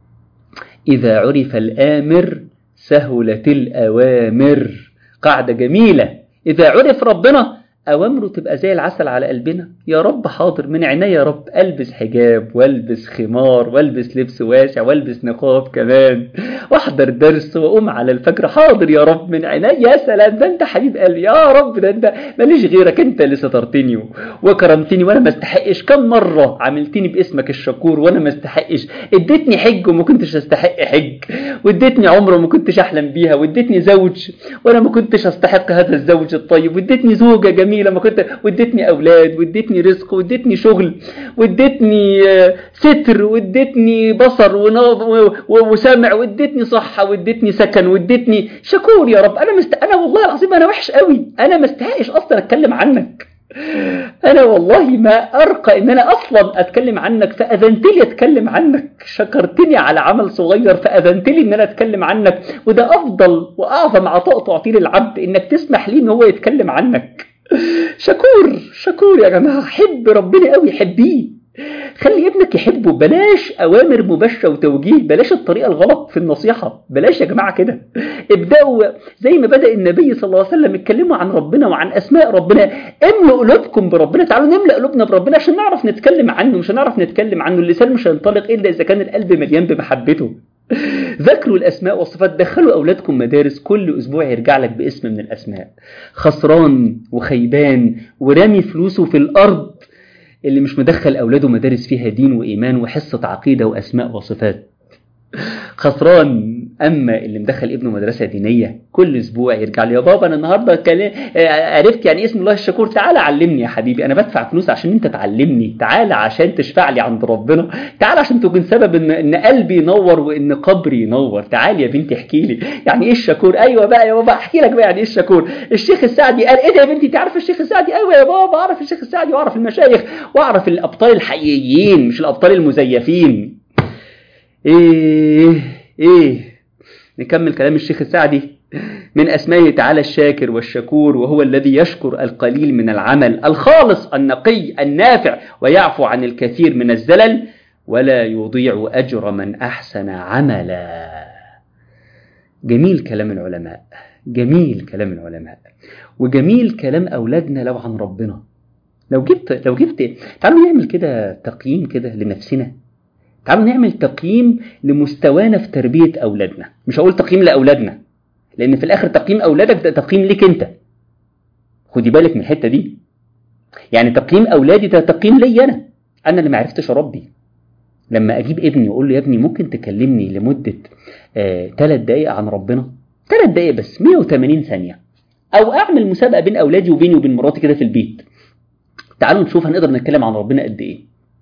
إذا عرف الآمر سهلت الأوامر قاعدة جميلة إذا عرف ربنا أوامره تبقى زي العسل على قلبنا يا رب حاضر من عينيا يا رب ألبس حجاب والبس خمار والبس لبس واسع والبس نقاب كمان واحضر درس وأقوم على الفجر حاضر يا رب من عينيا يا سلام ده أنت حبيب قلبي يا رب ده أنت ماليش غيرك أنت اللي سترتني وكرمتني وأنا ما استحقش كم مرة عملتني باسمك الشكور وأنا ما استحقش اديتني حج وما كنتش استحق حج واديتني عمره وما كنتش أحلم بيها واديتني زوج وأنا ما كنتش أستحق هذا الزوج الطيب واديتني زوجة جميلة لما كنت واديتني اولاد واديتني رزق واديتني شغل واديتني ستر واديتني بصر وسمع واديتني صحه واديتني سكن واديتني شكور يا رب انا مست... انا والله العظيم انا وحش قوي انا ما استحقش اصلا اتكلم عنك انا والله ما ارقى ان انا اصلا اتكلم عنك فاذنت لي اتكلم عنك شكرتني على عمل صغير فاذنت لي ان انا اتكلم عنك وده افضل واعظم عطاء تعطيه للعبد انك تسمح لي ان هو يتكلم عنك شكور شكور يا جماعة حب ربنا قوي حبيه خلي ابنك يحبه بلاش اوامر مباشره وتوجيه بلاش الطريقه الغلط في النصيحه بلاش يا جماعه كده ابداوا زي ما بدا النبي صلى الله عليه وسلم اتكلموا عن ربنا وعن اسماء ربنا املوا قلوبكم بربنا تعالوا نملا قلوبنا بربنا عشان نعرف نتكلم عنه مش هنعرف نتكلم عنه اللسان مش هينطلق الا اذا كان القلب مليان بمحبته ذاكروا الاسماء والصفات دخلوا اولادكم مدارس كل اسبوع يرجع لك باسم من الاسماء خسران وخيبان ورامي فلوسه في الارض اللي مش مدخل اولاده مدارس فيها دين وايمان وحصه عقيده واسماء وصفات خسران اما اللي مدخل ابنه مدرسه دينيه كل اسبوع يرجع لي يا بابا انا النهارده كلام عرفت يعني اسم الله الشكور تعالى علمني يا حبيبي انا بدفع فلوس عشان انت تعلمني تعالى عشان تشفع لي عند ربنا تعالى عشان تكون سبب ان ان قلبي ينور وان قبري ينور تعالي يا بنتي احكي لي يعني ايه الشكور ايوه بقى يا بابا احكي لك بقى يعني ايه الشكور الشيخ السعدي قال ايه ده يا بنتي انت عارف الشيخ السعدي ايوه يا بابا اعرف الشيخ السعدي واعرف المشايخ واعرف الابطال الحقيقيين مش الابطال المزيفين ايه ايه نكمل كلام الشيخ السعدي من أسمائه تعالى الشاكر والشكور وهو الذي يشكر القليل من العمل الخالص النقي النافع ويعفو عن الكثير من الزلل ولا يضيع أجر من أحسن عملا جميل كلام العلماء جميل كلام العلماء وجميل كلام أولادنا لو عن ربنا لو جبت لو جبت تعالوا نعمل كده تقييم كده لنفسنا تعالوا نعمل تقييم لمستوانا في تربية أولادنا مش هقول تقييم لأولادنا لأن في الآخر تقييم أولادك ده تقييم ليك أنت خدي بالك من الحتة دي يعني تقييم أولادي ده تقييم لي أنا أنا اللي ما عرفتش أربي لما أجيب ابني وأقول له يا ابني ممكن تكلمني لمدة ثلاث آه دقايق عن ربنا ثلاث دقايق بس 180 ثانية أو أعمل مسابقة بين أولادي وبيني وبين مراتي كده في البيت تعالوا نشوف هنقدر نتكلم عن ربنا قد إيه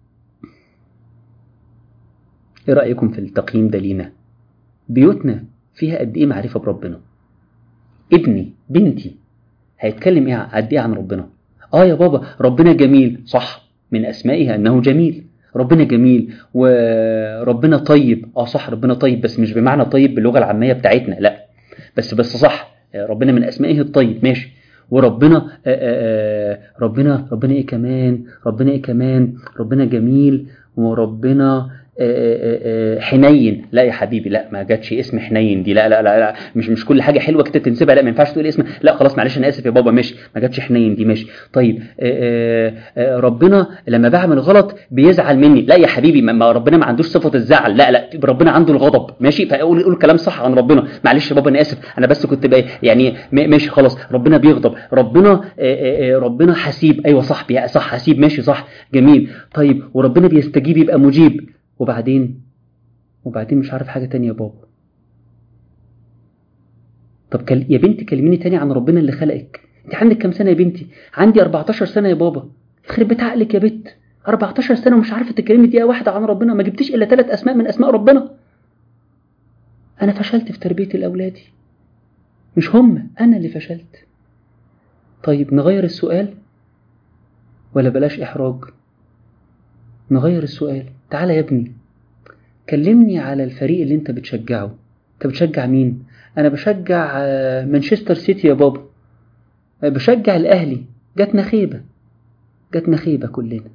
ايه رأيكم في التقييم ده لينا بيوتنا فيها قد ايه معرفة بربنا ابني بنتي هيتكلم ايه قد ايه عن ربنا اه يا بابا ربنا جميل صح من اسمائها انه جميل ربنا جميل وربنا طيب اه صح ربنا طيب بس مش بمعنى طيب باللغة العامية بتاعتنا لا بس بس صح ربنا من اسمائه الطيب ماشي وربنا آآ آآ ربنا ربنا ايه كمان ربنا ايه كمان ربنا جميل وربنا حنين لا يا حبيبي لا ما جاتش اسم حنين دي لا لا لا, لا مش مش كل حاجه حلوه كده تنسبها لا ما ينفعش تقول اسم لا خلاص معلش انا اسف يا بابا ماشي ما جاتش حنين دي ماشي طيب آآ آآ ربنا لما بعمل غلط بيزعل مني لا يا حبيبي ما ربنا ما عندوش صفه الزعل لا لا ربنا عنده الغضب ماشي فقول قول كلام صح عن ربنا معلش يا بابا انا اسف انا بس كنت بقى يعني ماشي خلاص ربنا بيغضب ربنا آآ ربنا حسيب ايوه صح صح حسيب ماشي صح جميل طيب وربنا بيستجيب يبقى مجيب وبعدين وبعدين مش عارف حاجة تانية يا بابا طب كل... يا بنتي كلميني تاني عن ربنا اللي خلقك انت عندك كام سنه يا بنتي عندي 14 سنه يا بابا يخرب بيت عقلك يا بت 14 سنه ومش عارفه تتكلمي دقيقه واحده عن ربنا ما جبتيش الا ثلاث اسماء من اسماء ربنا انا فشلت في تربيه الاولاد مش هم انا اللي فشلت طيب نغير السؤال ولا بلاش احراج نغير السؤال تعالى يا ابني كلمني على الفريق اللي انت بتشجعه انت بتشجع مين انا بشجع مانشستر سيتي يا بابا بشجع الاهلي جاتنا خيبه جاتنا خيبه كلنا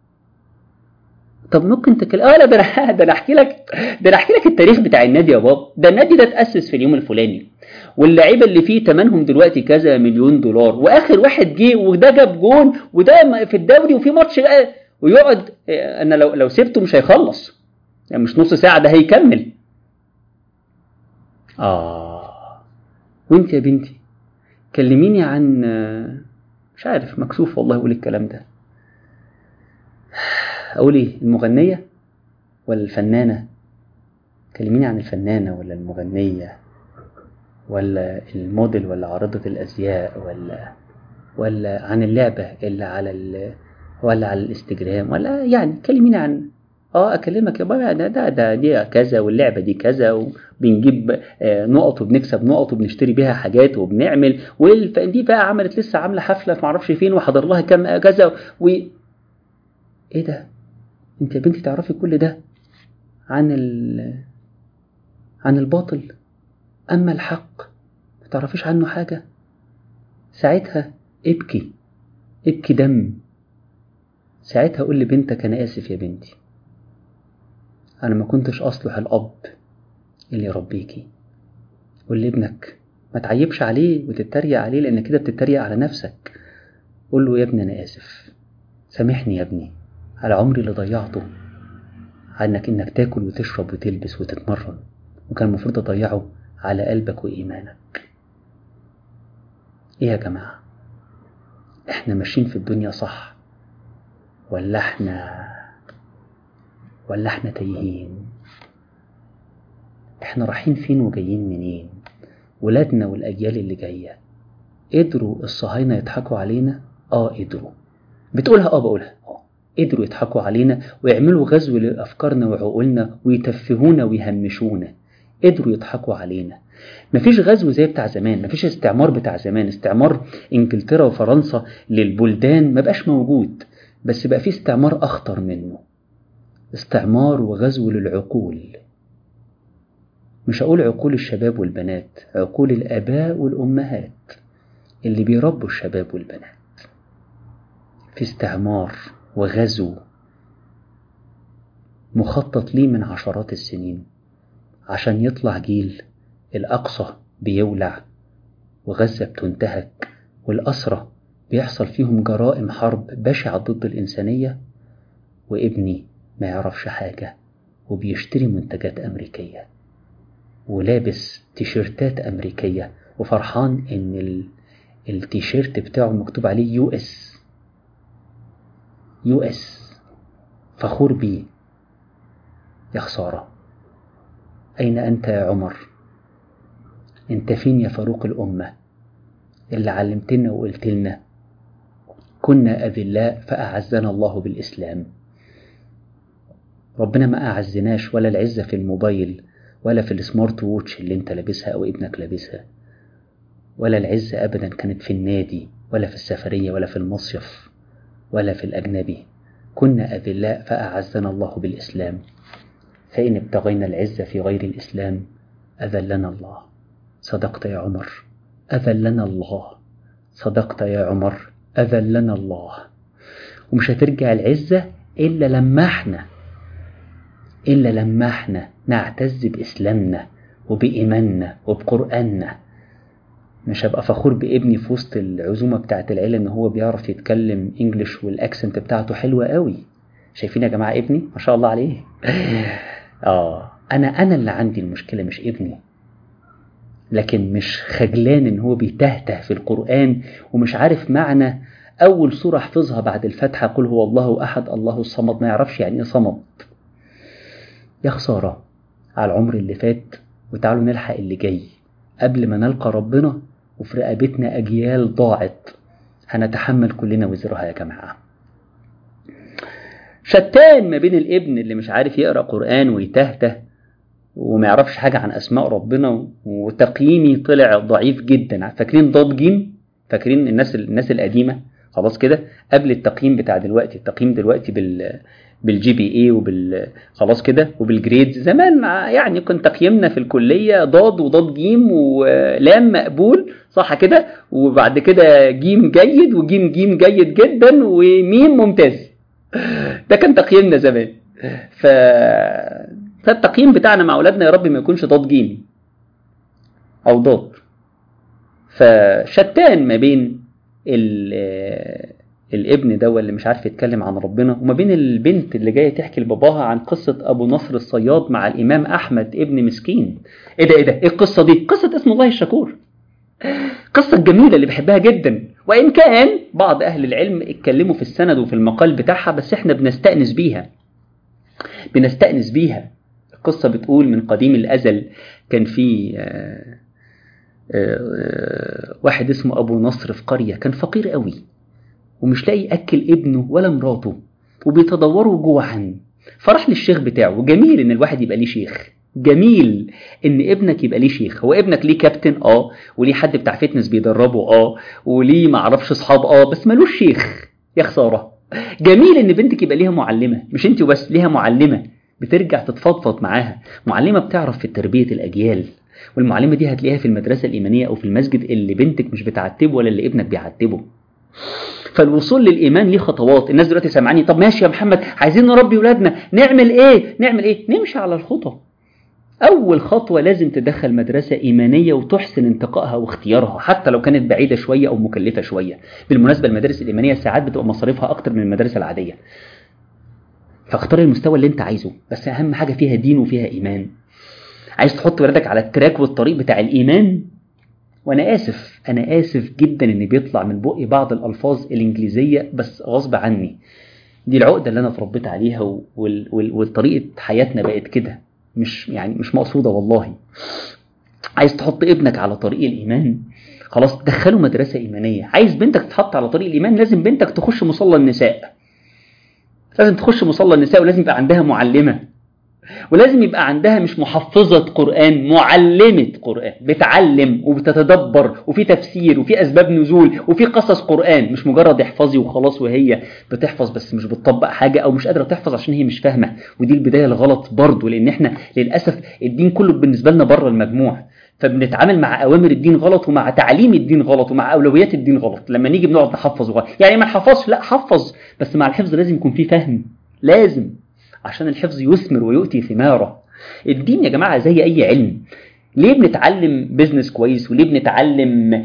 طب ممكن تكلم اه لا ده انا ده انا احكي لك ده انا احكي لك التاريخ بتاع النادي يا بابا ده النادي ده اتاسس في اليوم الفلاني واللعيبه اللي فيه ثمنهم دلوقتي كذا مليون دولار واخر واحد جه وده جاب جون وده في الدوري وفي ماتش ويقعد انا لو لو سبته مش هيخلص يعني مش نص ساعه ده هيكمل اه وانت يا بنتي كلميني عن مش عارف مكسوف والله اقول الكلام ده اقول ايه المغنيه ولا الفنانه كلميني عن الفنانه ولا المغنيه ولا الموديل ولا عارضة الأزياء ولا ولا عن اللعبة اللي على ال ولا على الانستجرام ولا يعني كلميني عن اه اكلمك يا بابا ده ده, ده دي كذا واللعبه دي كذا وبنجيب آه نقط وبنكسب نقط وبنشتري بيها حاجات وبنعمل ودي بقى عملت لسه عامله حفله في معرفش فين وحضر لها كام كذا و ايه ده انت يا بنتي تعرفي كل ده عن ال عن الباطل أما الحق ما تعرفيش عنه حاجة ساعتها ابكي ابكي دم ساعتها قول لبنتك أنا آسف يا بنتي أنا ما كنتش أصلح الأب اللي يربيكي قول لابنك ما تعيبش عليه وتتريق عليه لأن كده بتتريق على نفسك قول له يا ابني أنا آسف سامحني يا ابني على عمري اللي ضيعته عنك إنك تاكل وتشرب وتلبس وتتمرن وكان المفروض أضيعه على قلبك وإيمانك إيه يا جماعة إحنا ماشيين في الدنيا صح ولا إحنا ولا إحنا تايهين إحنا رايحين فين وجايين منين ولادنا والأجيال اللي جاية قدروا الصهاينة يضحكوا علينا آه قدروا بتقولها آه بقولها آه قدروا يضحكوا علينا ويعملوا غزو لأفكارنا وعقولنا ويتفهونا ويهمشونا قدروا يضحكوا علينا مفيش غزو زي بتاع زمان مفيش استعمار بتاع زمان استعمار انجلترا وفرنسا للبلدان ما بقاش موجود بس بقى في استعمار اخطر منه استعمار وغزو للعقول مش هقول عقول الشباب والبنات عقول الاباء والامهات اللي بيربوا الشباب والبنات في استعمار وغزو مخطط ليه من عشرات السنين عشان يطلع جيل الأقصى بيولع وغزة بتنتهك والأسرة بيحصل فيهم جرائم حرب بشعة ضد الإنسانية وابني ما يعرفش حاجة وبيشتري منتجات أمريكية ولابس تيشيرتات أمريكية وفرحان إن ال... التيشيرت بتاعه مكتوب عليه يو اس يو اس فخور بيه يا خساره أين أنت يا عمر؟ أنت فين يا فاروق الأمة؟ اللي علمتنا وقلت لنا كنا أذلاء فأعزنا الله بالإسلام ربنا ما أعزناش ولا العزة في الموبايل ولا في السمارت ووتش اللي انت لابسها أو ابنك لابسها ولا العزة أبدا كانت في النادي ولا في السفرية ولا في المصيف ولا في الأجنبي كنا أذلاء فأعزنا الله بالإسلام فإن ابتغينا العزة في غير الإسلام أذلنا الله صدقت يا عمر أذلنا الله صدقت يا عمر أذلنا الله ومش هترجع العزة إلا لما احنا إلا لما احنا نعتز بإسلامنا وبإيماننا وبقرآننا مش هبقى فخور بابني في وسط العزومة بتاعت العيلة إن هو بيعرف يتكلم إنجليش والأكسنت بتاعته حلوة قوي شايفين يا جماعة ابني ما شاء الله عليه آه أنا أنا اللي عندي المشكلة مش ابني لكن مش خجلان إن هو بيتهته في القرآن ومش عارف معنى أول سورة حفظها بعد الفتحة قل هو الله أحد الله الصمد ما يعرفش يعني إيه صمد يا خسارة على العمر اللي فات وتعالوا نلحق اللي جاي قبل ما نلقى ربنا وفي رقبتنا أجيال ضاعت هنتحمل كلنا وزرها يا جماعة شتان ما بين الابن اللي مش عارف يقرأ قرآن ويتهته وما يعرفش حاجة عن أسماء ربنا وتقييمي طلع ضعيف جدا فاكرين ضاد جيم فاكرين الناس الناس القديمة خلاص كده قبل التقييم بتاع دلوقتي التقييم دلوقتي بال بالجي بي اي وبال خلاص كده وبالجريدز زمان يعني كنت تقييمنا في الكليه ضاد وضاد جيم ولام مقبول صح كده وبعد كده جيم جيد وجيم جيم جيد جدا وميم ممتاز ده كان تقييمنا زمان ف فالتقييم بتاعنا مع اولادنا يا رب ما يكونش ضاد جيم او ضاد فشتان ما بين الابن ده اللي مش عارف يتكلم عن ربنا وما بين البنت اللي جايه تحكي لباباها عن قصه ابو نصر الصياد مع الامام احمد ابن مسكين ايه ده ايه ده ايه القصه دي قصه اسم الله الشكور قصة جميلة اللي بحبها جدا وإن كان بعض أهل العلم اتكلموا في السند وفي المقال بتاعها بس إحنا بنستأنس بيها بنستأنس بيها القصة بتقول من قديم الأزل كان في آآ آآ واحد اسمه أبو نصر في قرية كان فقير قوي ومش لاقي يأكل ابنه ولا مراته وبيتدوروا جوعا فراح للشيخ بتاعه جميل إن الواحد يبقى ليه شيخ جميل ان ابنك يبقى ليه شيخ هو ابنك ليه كابتن اه وليه حد بتاع فتنس بيدربه اه وليه معرفش اصحاب اه بس ملوش شيخ يا خساره جميل ان بنتك يبقى ليها معلمه مش انت وبس ليها معلمه بترجع تتفضفض معاها معلمه بتعرف في تربيه الاجيال والمعلمه دي هتلاقيها في المدرسه الايمانيه او في المسجد اللي بنتك مش بتعتبه ولا اللي ابنك بيعتبه فالوصول للايمان ليه خطوات الناس دلوقتي سامعاني طب ماشي يا محمد عايزين نربي ولادنا نعمل ايه نعمل ايه نمشي على الخطى أول خطوة لازم تدخل مدرسة إيمانية وتحسن انتقائها واختيارها حتى لو كانت بعيدة شوية أو مكلفة شوية بالمناسبة المدارس الإيمانية ساعات بتبقى مصاريفها أكتر من المدارس العادية فاختار المستوى اللي أنت عايزه بس أهم حاجة فيها دين وفيها إيمان عايز تحط ولادك على التراك والطريق بتاع الإيمان وأنا آسف أنا آسف جدا إن بيطلع من بقي بعض الألفاظ الإنجليزية بس غصب عني دي العقدة اللي أنا اتربيت عليها وطريقة حياتنا بقت كده مش يعني مش مقصودة والله عايز تحط ابنك على طريق الإيمان خلاص دخله مدرسة إيمانية عايز بنتك تتحط على طريق الإيمان لازم بنتك تخش مصلى النساء لازم تخش مصلى النساء ولازم يبقى عندها معلمة ولازم يبقى عندها مش محفظة قرآن معلمة قرآن بتعلم وبتتدبر وفي تفسير وفي أسباب نزول وفي قصص قرآن مش مجرد احفظي وخلاص وهي بتحفظ بس مش بتطبق حاجة أو مش قادرة تحفظ عشان هي مش فاهمة ودي البداية الغلط برضه لأن احنا للأسف الدين كله بالنسبة لنا بره المجموع فبنتعامل مع اوامر الدين غلط ومع تعليم الدين غلط ومع اولويات الدين غلط لما نيجي بنقعد نحفظ غلط يعني ما نحفظش لا حفظ بس مع الحفظ لازم يكون فيه فهم لازم عشان الحفظ يثمر ويؤتي ثماره الدين يا جماعه زي اي علم ليه بنتعلم بيزنس كويس وليه بنتعلم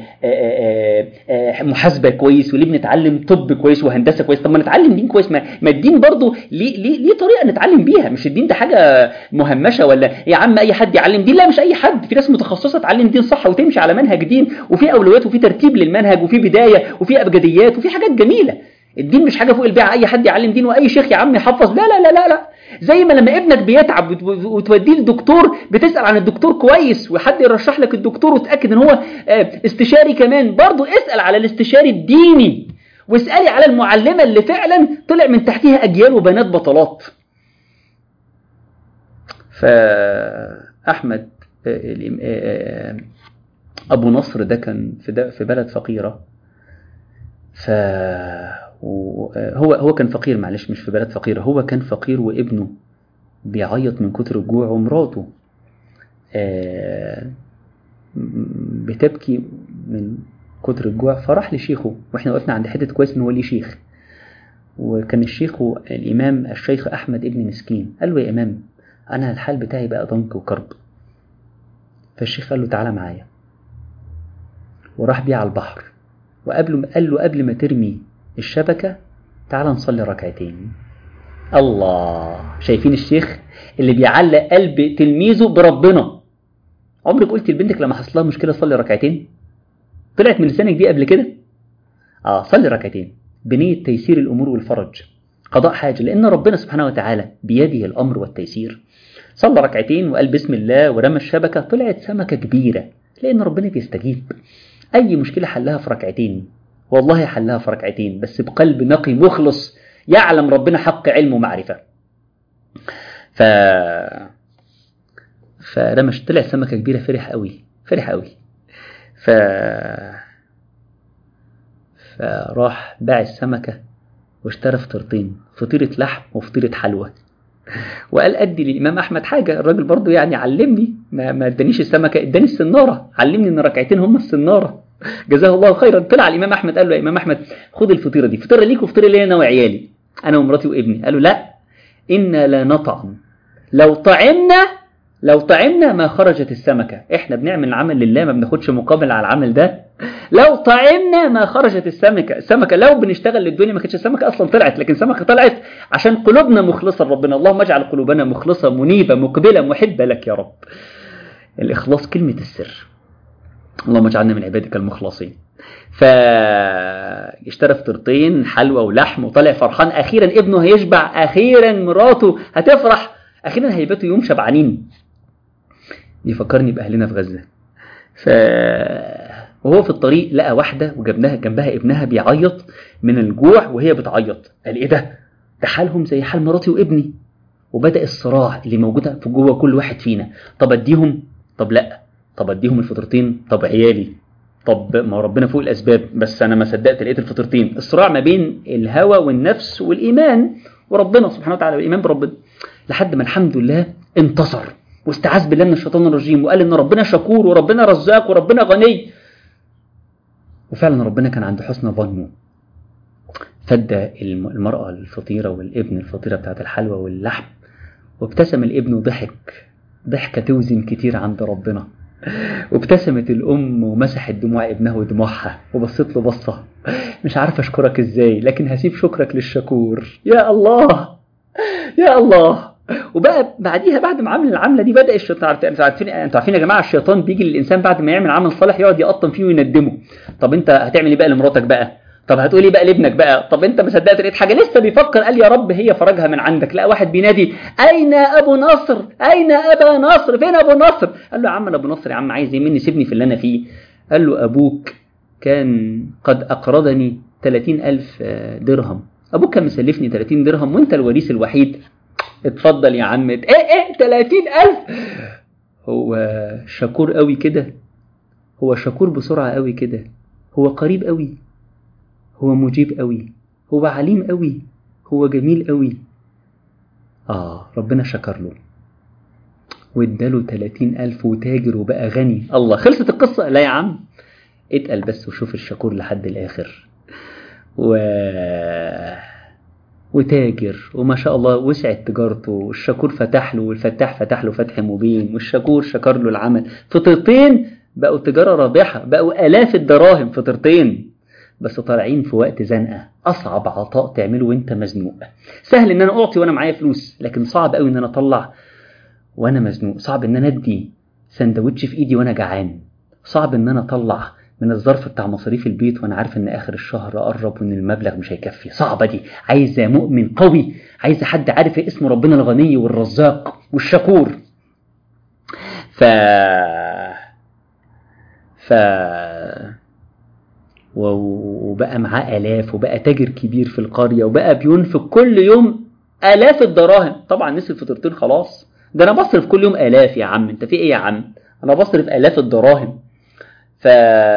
محاسبه كويس وليه بنتعلم طب كويس وهندسه كويس طب ما نتعلم دين كويس ما, ما الدين برضه ليه ليه ليه طريقه نتعلم بيها مش الدين ده حاجه مهمشه ولا يا عم اي حد يعلم دين لا مش اي حد في ناس متخصصه تعلم دين صح وتمشي على منهج دين وفي اولويات وفي ترتيب للمنهج وفي بدايه وفي ابجديات وفي حاجات جميله الدين مش حاجه فوق البيع اي حد يعلم دين واي شيخ يا عم يحفظ لا لا لا لا لا زي ما لما ابنك بيتعب وتوديه للدكتور بتسال عن الدكتور كويس وحد يرشح لك الدكتور وتاكد ان هو استشاري كمان برضه اسال على الاستشاري الديني واسالي على المعلمه اللي فعلا طلع من تحتها اجيال وبنات بطلات فاحمد ابو نصر ده كان في في بلد فقيره ف هو هو كان فقير معلش مش في بلد فقيرة هو كان فقير وابنه بيعيط من كتر الجوع ومراته بتبكي من كتر الجوع فراح لشيخه واحنا وقفنا عند حتة كويس ان هو ليه شيخ وكان الشيخ الامام الشيخ احمد ابن مسكين قال له يا امام انا الحال بتاعي بقى ضنك وكرب فالشيخ قال له تعالى معايا وراح بيه على البحر وقبله قال له قبل ما ترمي الشبكة تعال نصلي ركعتين الله شايفين الشيخ اللي بيعلق قلب تلميذه بربنا عمرك قلت لبنتك لما حصل لها مشكلة صلي ركعتين طلعت من لسانك دي قبل كده اه صلي ركعتين بنية تيسير الأمور والفرج قضاء حاجة لأن ربنا سبحانه وتعالى بيده الأمر والتيسير صلى ركعتين وقال بسم الله ورمى الشبكة طلعت سمكة كبيرة لان ربنا بيستجيب اي مشكله حلها في ركعتين والله حلها في ركعتين بس بقلب نقي مخلص يعلم ربنا حق علم ومعرفه ف فلما طلع سمكه كبيره فرح قوي فرح قوي ف فراح باع السمكه واشترى فطيرتين فطيره لحم وفطيره حلوى وقال ادي للامام احمد حاجه الراجل برضو يعني علمني ما ما ادانيش السمكه اداني السناره علمني ان ركعتين هم السناره جزاه الله خيرا طلع الامام احمد قال له يا امام احمد خد الفطيره دي فطيره ليك وفطيره ليا انا وعيالي انا ومراتي وابني قالوا لا انا لا نطعم لو طعمنا لو طعمنا ما خرجت السمكة احنا بنعمل العمل لله ما بناخدش مقابل على العمل ده لو طعمنا ما خرجت السمكة السمكة لو بنشتغل للدنيا ما كانتش السمكة اصلا طلعت لكن السمكة طلعت عشان قلوبنا مخلصة لربنا اللهم اجعل قلوبنا مخلصة منيبة مقبلة محبة لك يا رب الاخلاص كلمة السر اللهم اجعلنا من عبادك المخلصين فاشترى فطرتين حلوى ولحم وطلع فرحان اخيرا ابنه هيشبع اخيرا مراته هتفرح اخيرا هيباتوا يوم شبعانين يفكرني باهلنا في غزه ف وهو في الطريق لقى واحده وجنبها جنبها ابنها بيعيط من الجوع وهي بتعيط قال ايه ده ده حالهم زي حال مراتي وابني وبدا الصراع اللي موجوده في جوه كل واحد فينا طب اديهم طب لا طب اديهم الفطرتين طب عيالي طب ما ربنا فوق الاسباب بس انا ما صدقت لقيت الفطرتين الصراع ما بين الهوى والنفس والايمان وربنا سبحانه وتعالى والايمان بربنا لحد ما الحمد لله انتصر واستعاذ بالله من الشيطان الرجيم وقال ان ربنا شكور وربنا رزاق وربنا غني وفعلا ربنا كان عند حسن ظنه فدى المرأة الفطيرة والابن الفطيرة بتاعت الحلوى واللحم وابتسم الابن وضحك ضحكة توزن كتير عند ربنا وابتسمت الأم ومسحت دموع ابنها ودموعها وبصت له بصة مش عارف أشكرك إزاي لكن هسيب شكرك للشكور يا الله يا الله وبقى بعديها بعد ما عمل العمله دي بدا الشيطان انتوا عارفين انتوا عارفين يا جماعه الشيطان بيجي للانسان بعد ما يعمل عمل صالح يقعد يقطم فيه ويندمه طب انت هتعمل ايه بقى لمراتك بقى طب هتقول ايه بقى لابنك بقى طب انت ما صدقت لقيت حاجه لسه بيفكر قال يا رب هي فرجها من عندك لا واحد بينادي اين ابو نصر اين ابا نصر فين ابو نصر قال له يا عم ابو نصر يا عم عايز ايه مني سيبني في اللي انا فيه قال له ابوك كان قد اقرضني 30000 درهم ابوك كان مسلفني 30 درهم وانت الوريث الوحيد اتفضل يا عم ايه ايه 30000 هو شكور قوي كده هو شكور بسرعة قوي كده هو قريب قوي هو مجيب قوي هو عليم قوي هو جميل قوي آه ربنا شكر له واداله 30000 وتاجر وبقى غني الله خلصت القصة لا يا عم اتقل بس وشوف الشكور لحد الآخر و وتاجر وما شاء الله وسعت تجارته والشكور فتح له والفتاح فتح له فتح مبين والشكور شكر له العمل فطرتين بقوا تجارة رابحة بقوا آلاف الدراهم فطرتين بس طالعين في وقت زنقة أصعب عطاء تعمله وأنت مزنوق سهل إن أنا أعطي وأنا معايا فلوس لكن صعب قوي إن أنا أطلع وأنا مزنوق صعب إن أنا أدي سندوتش في إيدي وأنا جعان صعب إن أنا أطلع من الظرف بتاع مصاريف البيت وانا عارف ان اخر الشهر قرب وان المبلغ مش هيكفي صعبه دي عايزه مؤمن قوي عايزه حد عارف اسم ربنا الغني والرزاق والشكور ف ف وبقى معاه آلاف وبقى تاجر كبير في القرية وبقى بينفق كل يوم آلاف الدراهم طبعا نسي الفطرتين خلاص ده أنا بصرف كل يوم آلاف يا عم أنت في إيه يا عم أنا بصرف آلاف الدراهم ف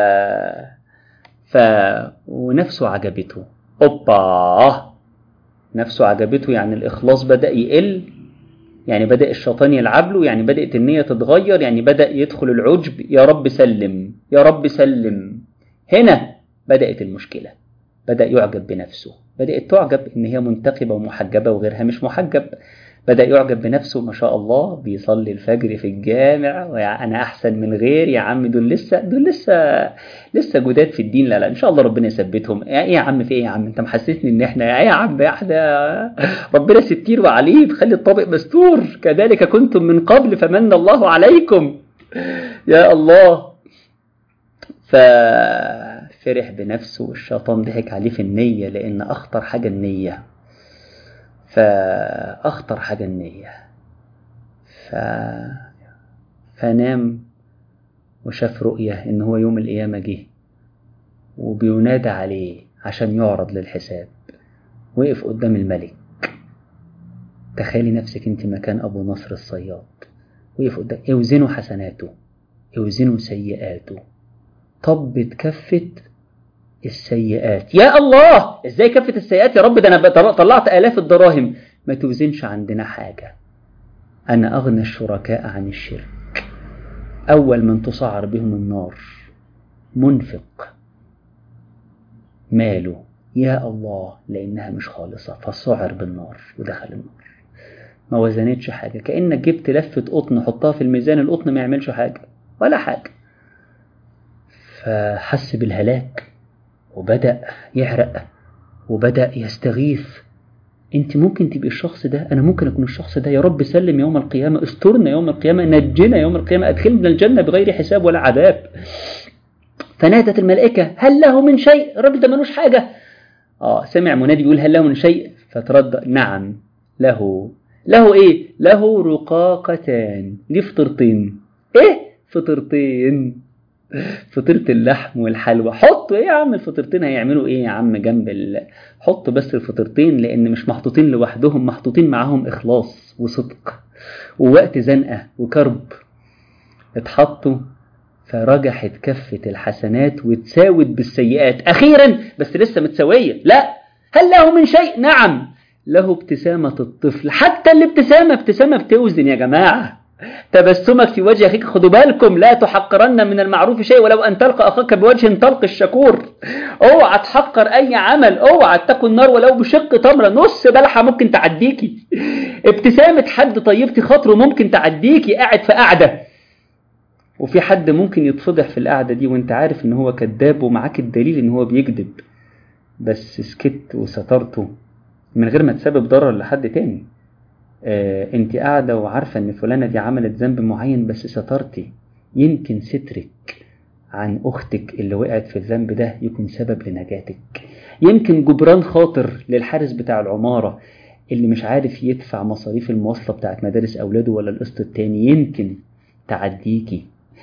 ف ونفسه عجبته اوبا نفسه عجبته يعني الاخلاص بدا يقل يعني بدا الشيطان يلعب له يعني بدات النيه تتغير يعني بدا يدخل العجب يا رب سلم يا رب سلم هنا بدات المشكله بدا يعجب بنفسه بدات تعجب ان هي منتقبه ومحجبه وغيرها مش محجب بدأ يعجب بنفسه ما شاء الله بيصلي الفجر في الجامع وأنا أحسن من غير يا عم دول لسه دول لسه لسه جداد في الدين لا لا إن شاء الله ربنا يثبتهم إيه يا عم في إيه يا عم أنت محسسني إن إحنا إيه يا عم إحنا ربنا ستير وعليم خلي الطابق مستور كذلك كنتم من قبل فمن الله عليكم يا الله ففرح بنفسه والشيطان ضحك عليه في النية لأن أخطر حاجة النية فأخطر حاجة النية ف... فنام وشاف رؤية إن هو يوم القيامة جه وبينادى عليه عشان يعرض للحساب وقف قدام الملك تخيلي نفسك انت مكان أبو نصر الصياد وقف قدام اوزنوا حسناته اوزنوا سيئاته طبت كفة السيئات يا الله ازاي كفة السيئات يا رب ده انا طلعت آلاف الدراهم ما توزنش عندنا حاجة أنا أغنى الشركاء عن الشرك أول من تسعر بهم النار منفق ماله يا الله لأنها مش خالصة فسعر بالنار ودخل النار ما وزنتش حاجة كأنك جبت لفة قطن حطها في الميزان القطن ما يعملش حاجة ولا حاجة فحس بالهلاك وبدأ يعرق وبدأ يستغيث انت ممكن تبقي الشخص ده انا ممكن اكون الشخص ده يا رب سلم يوم القيامة استرنا يوم القيامة نجنا يوم القيامة ادخلنا الجنة بغير حساب ولا عذاب فنادت الملائكة هل له من شيء الراجل ده ملوش حاجة اه سمع منادي بيقول هل له من شيء فترد نعم له له ايه له رقاقتان ليه فطرتين ايه فطرتين فطيرة اللحم والحلوى حطوا ايه يا عم الفطيرتين هيعملوا ايه يا عم جنب ال... حطوا بس الفطيرتين لان مش محطوطين لوحدهم محطوطين معاهم اخلاص وصدق ووقت زنقة وكرب اتحطوا فرجحت كفة الحسنات وتساوت بالسيئات اخيرا بس لسه متساوية لا هل له من شيء نعم له ابتسامة الطفل حتى الابتسامة ابتسامة بتوزن يا جماعة تبسمك في وجه أخيك خدوا بالكم لا تحقرن من المعروف شيء ولو أن تلقى أخاك بوجه طلق الشكور اوعى تحقر أي عمل اوعى تتقوا النار ولو بشق تمرة نص بلحة ممكن تعديكي ابتسامة حد طيبتي خاطره ممكن تعديكي قاعد في قاعدة وفي حد ممكن يتفضح في القعدة دي وانت عارف ان هو كذاب ومعاك الدليل ان هو بيكذب بس سكت وسترته من غير ما تسبب ضرر لحد تاني آه انت قاعدة وعارفة ان فلانة دي عملت ذنب معين بس سترتي يمكن سترك عن اختك اللي وقعت في الذنب ده يكون سبب لنجاتك يمكن جبران خاطر للحارس بتاع العمارة اللي مش عارف يدفع مصاريف المواصلة بتاعت مدارس اولاده ولا القسط التاني يمكن تعديكي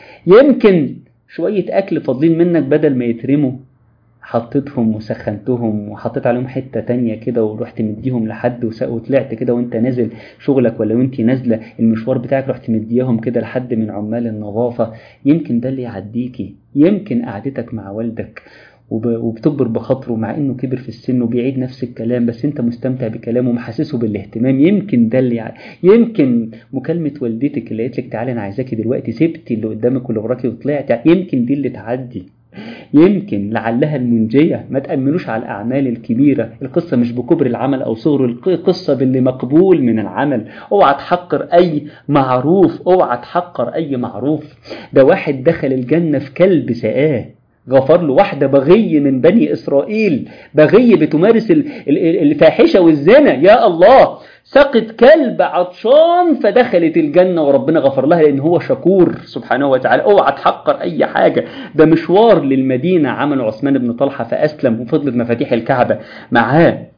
يمكن شوية اكل فاضلين منك بدل ما يترموا حطيتهم وسخنتهم وحطيت عليهم حتة تانية كده ورحت مديهم لحد وطلعت كده وانت نازل شغلك ولا وانت نازلة المشوار بتاعك رحت مديهم كده لحد من عمال النظافة يمكن ده اللي يعديكي يمكن قعدتك مع والدك وبتكبر بخاطره مع انه كبر في السن وبيعيد نفس الكلام بس انت مستمتع بكلامه ومحسسه بالاهتمام يمكن ده اللي يمكن مكالمة والدتك اللي قالت لك تعالى انا عايزاكي دلوقتي سبتي اللي قدامك واللي وراكي وطلعت يمكن دي اللي تعدي يمكن لعلها المنجية ما تأمنوش على الأعمال الكبيرة القصة مش بكبر العمل أو صغر القصة باللي مقبول من العمل اوعى تحقر أي معروف اوعى تحقر أي معروف ده واحد دخل الجنة في كلب سقاه غفر له واحدة بغي من بني إسرائيل بغي بتمارس الفاحشة والزنا يا الله سقط كلب عطشان فدخلت الجنة وربنا غفر لها لأن هو شكور سبحانه وتعالى اوعى تحقر أي حاجة ده مشوار للمدينة عمله عثمان بن طلحة فأسلم وفضلت مفاتيح الكعبة معاه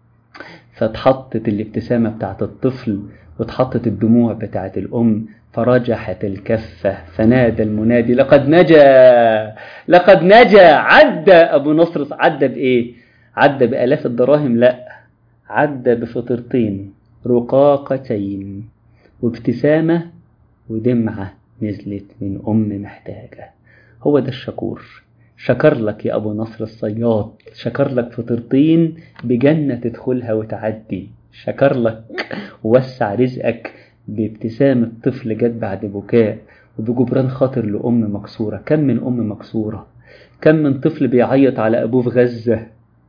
فاتحطت الابتسامة بتاعت الطفل واتحطت الدموع بتاعت الأم فرجحت الكفة فنادى المنادي لقد نجا لقد نجا عدى أبو نصر عدى بإيه عدى بآلاف الدراهم لا عدى بفطرتين رقاقتين وابتسامة ودمعة نزلت من أم محتاجة هو ده الشكور شكر لك يا أبو نصر الصياد شكر لك فطرتين بجنة تدخلها وتعدي شكر لك ووسع رزقك بابتسامة طفل جت بعد بكاء وبجبران خاطر لأم مكسورة كم من أم مكسورة كم من طفل بيعيط على أبوه في غزة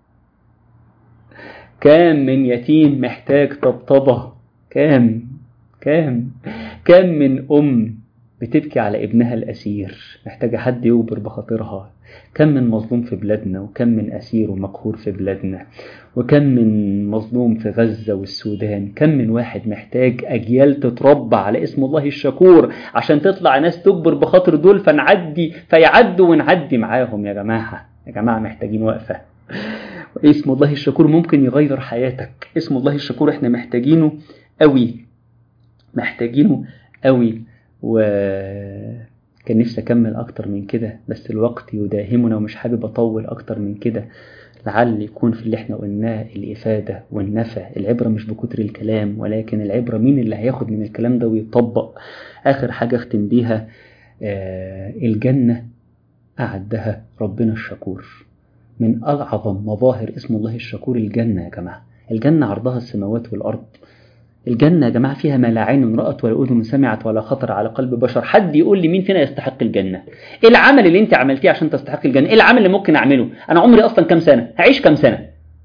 كام من يتيم محتاج طبطبة كام كام كام من أم بتبكي على ابنها الأسير محتاجة حد يجبر بخاطرها كم من مظلوم في بلادنا وكم من أسير ومقهور في بلادنا وكم من مظلوم في غزة والسودان كم من واحد محتاج أجيال تتربى على اسم الله الشكور عشان تطلع ناس تجبر بخاطر دول فنعدي فيعدوا ونعدي معاهم يا جماعة يا جماعة محتاجين وقفة اسم الله الشكور ممكن يغير حياتك اسم الله الشكور احنا محتاجينه قوي محتاجينه قوي وكان كان نفسي أكمل أكتر من كده بس الوقت يداهمنا ومش حابب أطول أكتر من كده لعل يكون في اللي احنا قلناه الإفادة والنفع العبرة مش بكتر الكلام ولكن العبرة مين اللي هياخد من الكلام ده ويطبق آخر حاجة أختم بيها آه الجنة أعدها ربنا الشكور من أعظم مظاهر اسم الله الشكور الجنة يا جماعة الجنة عرضها السماوات والأرض الجنة يا جماعة فيها ما لا عين رأت ولا أذن سمعت ولا خطر على قلب بشر حد يقول لي مين فينا يستحق الجنة إيه العمل اللي أنت عملتيه عشان تستحق الجنة إيه العمل اللي ممكن أعمله أنا عمري أصلا كم سنة هعيش كم سنة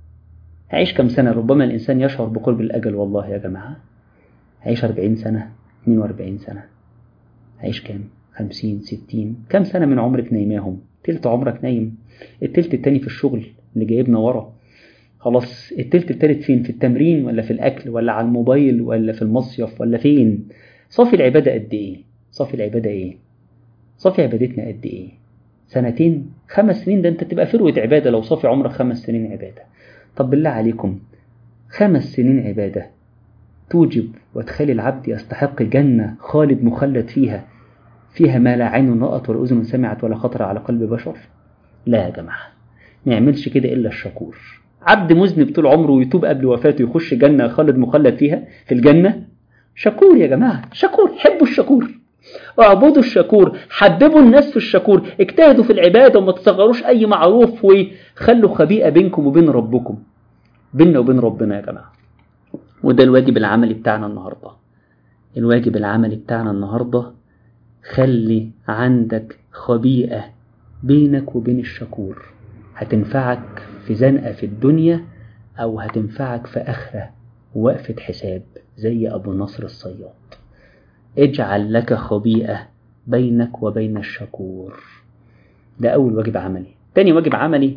هعيش كم سنة ربما الإنسان يشعر بقرب الأجل والله يا جماعة هعيش 40 سنة 42 سنة هعيش كام 50 60 كم سنة من عمرك نايماهم تلت عمرك نايم التلت التاني في الشغل اللي جايبنا ورا خلاص التلت التالت فين في التمرين ولا في الأكل ولا على الموبايل ولا في المصيف ولا فين صافي العبادة قد إيه صافي العبادة إيه صافي عبادتنا قد إيه سنتين خمس سنين ده أنت تبقى فروة عبادة لو صافي عمرك خمس سنين عبادة طب بالله عليكم خمس سنين عبادة توجب وتخلي العبد يستحق جنة خالد مخلد فيها فيها ما لا عين رأت ولا أذن سمعت ولا خطر على قلب بشر لا يا جماعة ما يعملش كده إلا الشكور عبد مذنب طول عمره ويتوب قبل وفاته يخش جنة خالد مخلد فيها في الجنة شكور يا جماعة شكور حبوا الشكور اعبدوا الشكور حببوا الناس في الشكور اجتهدوا في العبادة وما تصغروش أي معروف وخلوا خبيئة بينكم وبين ربكم بيننا وبين ربنا يا جماعة وده الواجب العملي بتاعنا النهاردة الواجب العملي بتاعنا النهاردة خلي عندك خبيئة بينك وبين الشكور هتنفعك في زنقة في الدنيا أو هتنفعك في آخرة وقفة حساب زي أبو نصر الصياد اجعل لك خبيئة بينك وبين الشكور ده أول واجب عملي تاني واجب عملي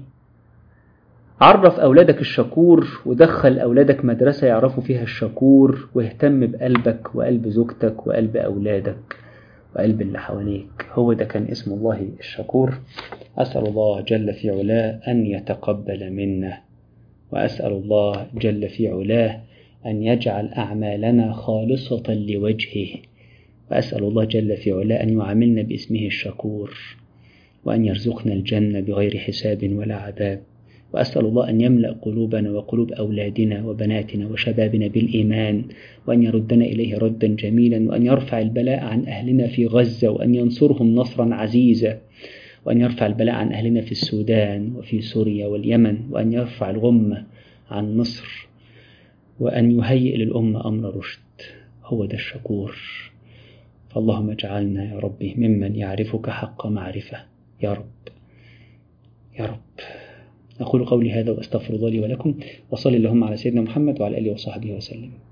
عرف أولادك الشكور ودخل أولادك مدرسة يعرفوا فيها الشكور واهتم بقلبك وقلب زوجتك وقلب أولادك وقلب اللي حواليك هو ده كان اسم الله الشكور أسأل الله جل في علاه أن يتقبل منا وأسأل الله جل في علاه أن يجعل أعمالنا خالصة لوجهه وأسأل الله جل في علاه أن يعاملنا باسمه الشكور وأن يرزقنا الجنة بغير حساب ولا عذاب وأسأل الله أن يملأ قلوبنا وقلوب أولادنا وبناتنا وشبابنا بالإيمان وأن يردنا إليه ردا جميلا وأن يرفع البلاء عن أهلنا في غزة وأن ينصرهم نصرا عزيزا وأن يرفع البلاء عن أهلنا في السودان وفي سوريا واليمن وأن يرفع الغمة عن مصر وأن يهيئ للأمة أمر رشد هو ده الشكور فاللهم اجعلنا يا ربي ممن يعرفك حق معرفة يا رب يا رب أقول قولي هذا وأستغفر الله لي ولكم وصلي اللهم على سيدنا محمد وعلى آله وصحبه وسلم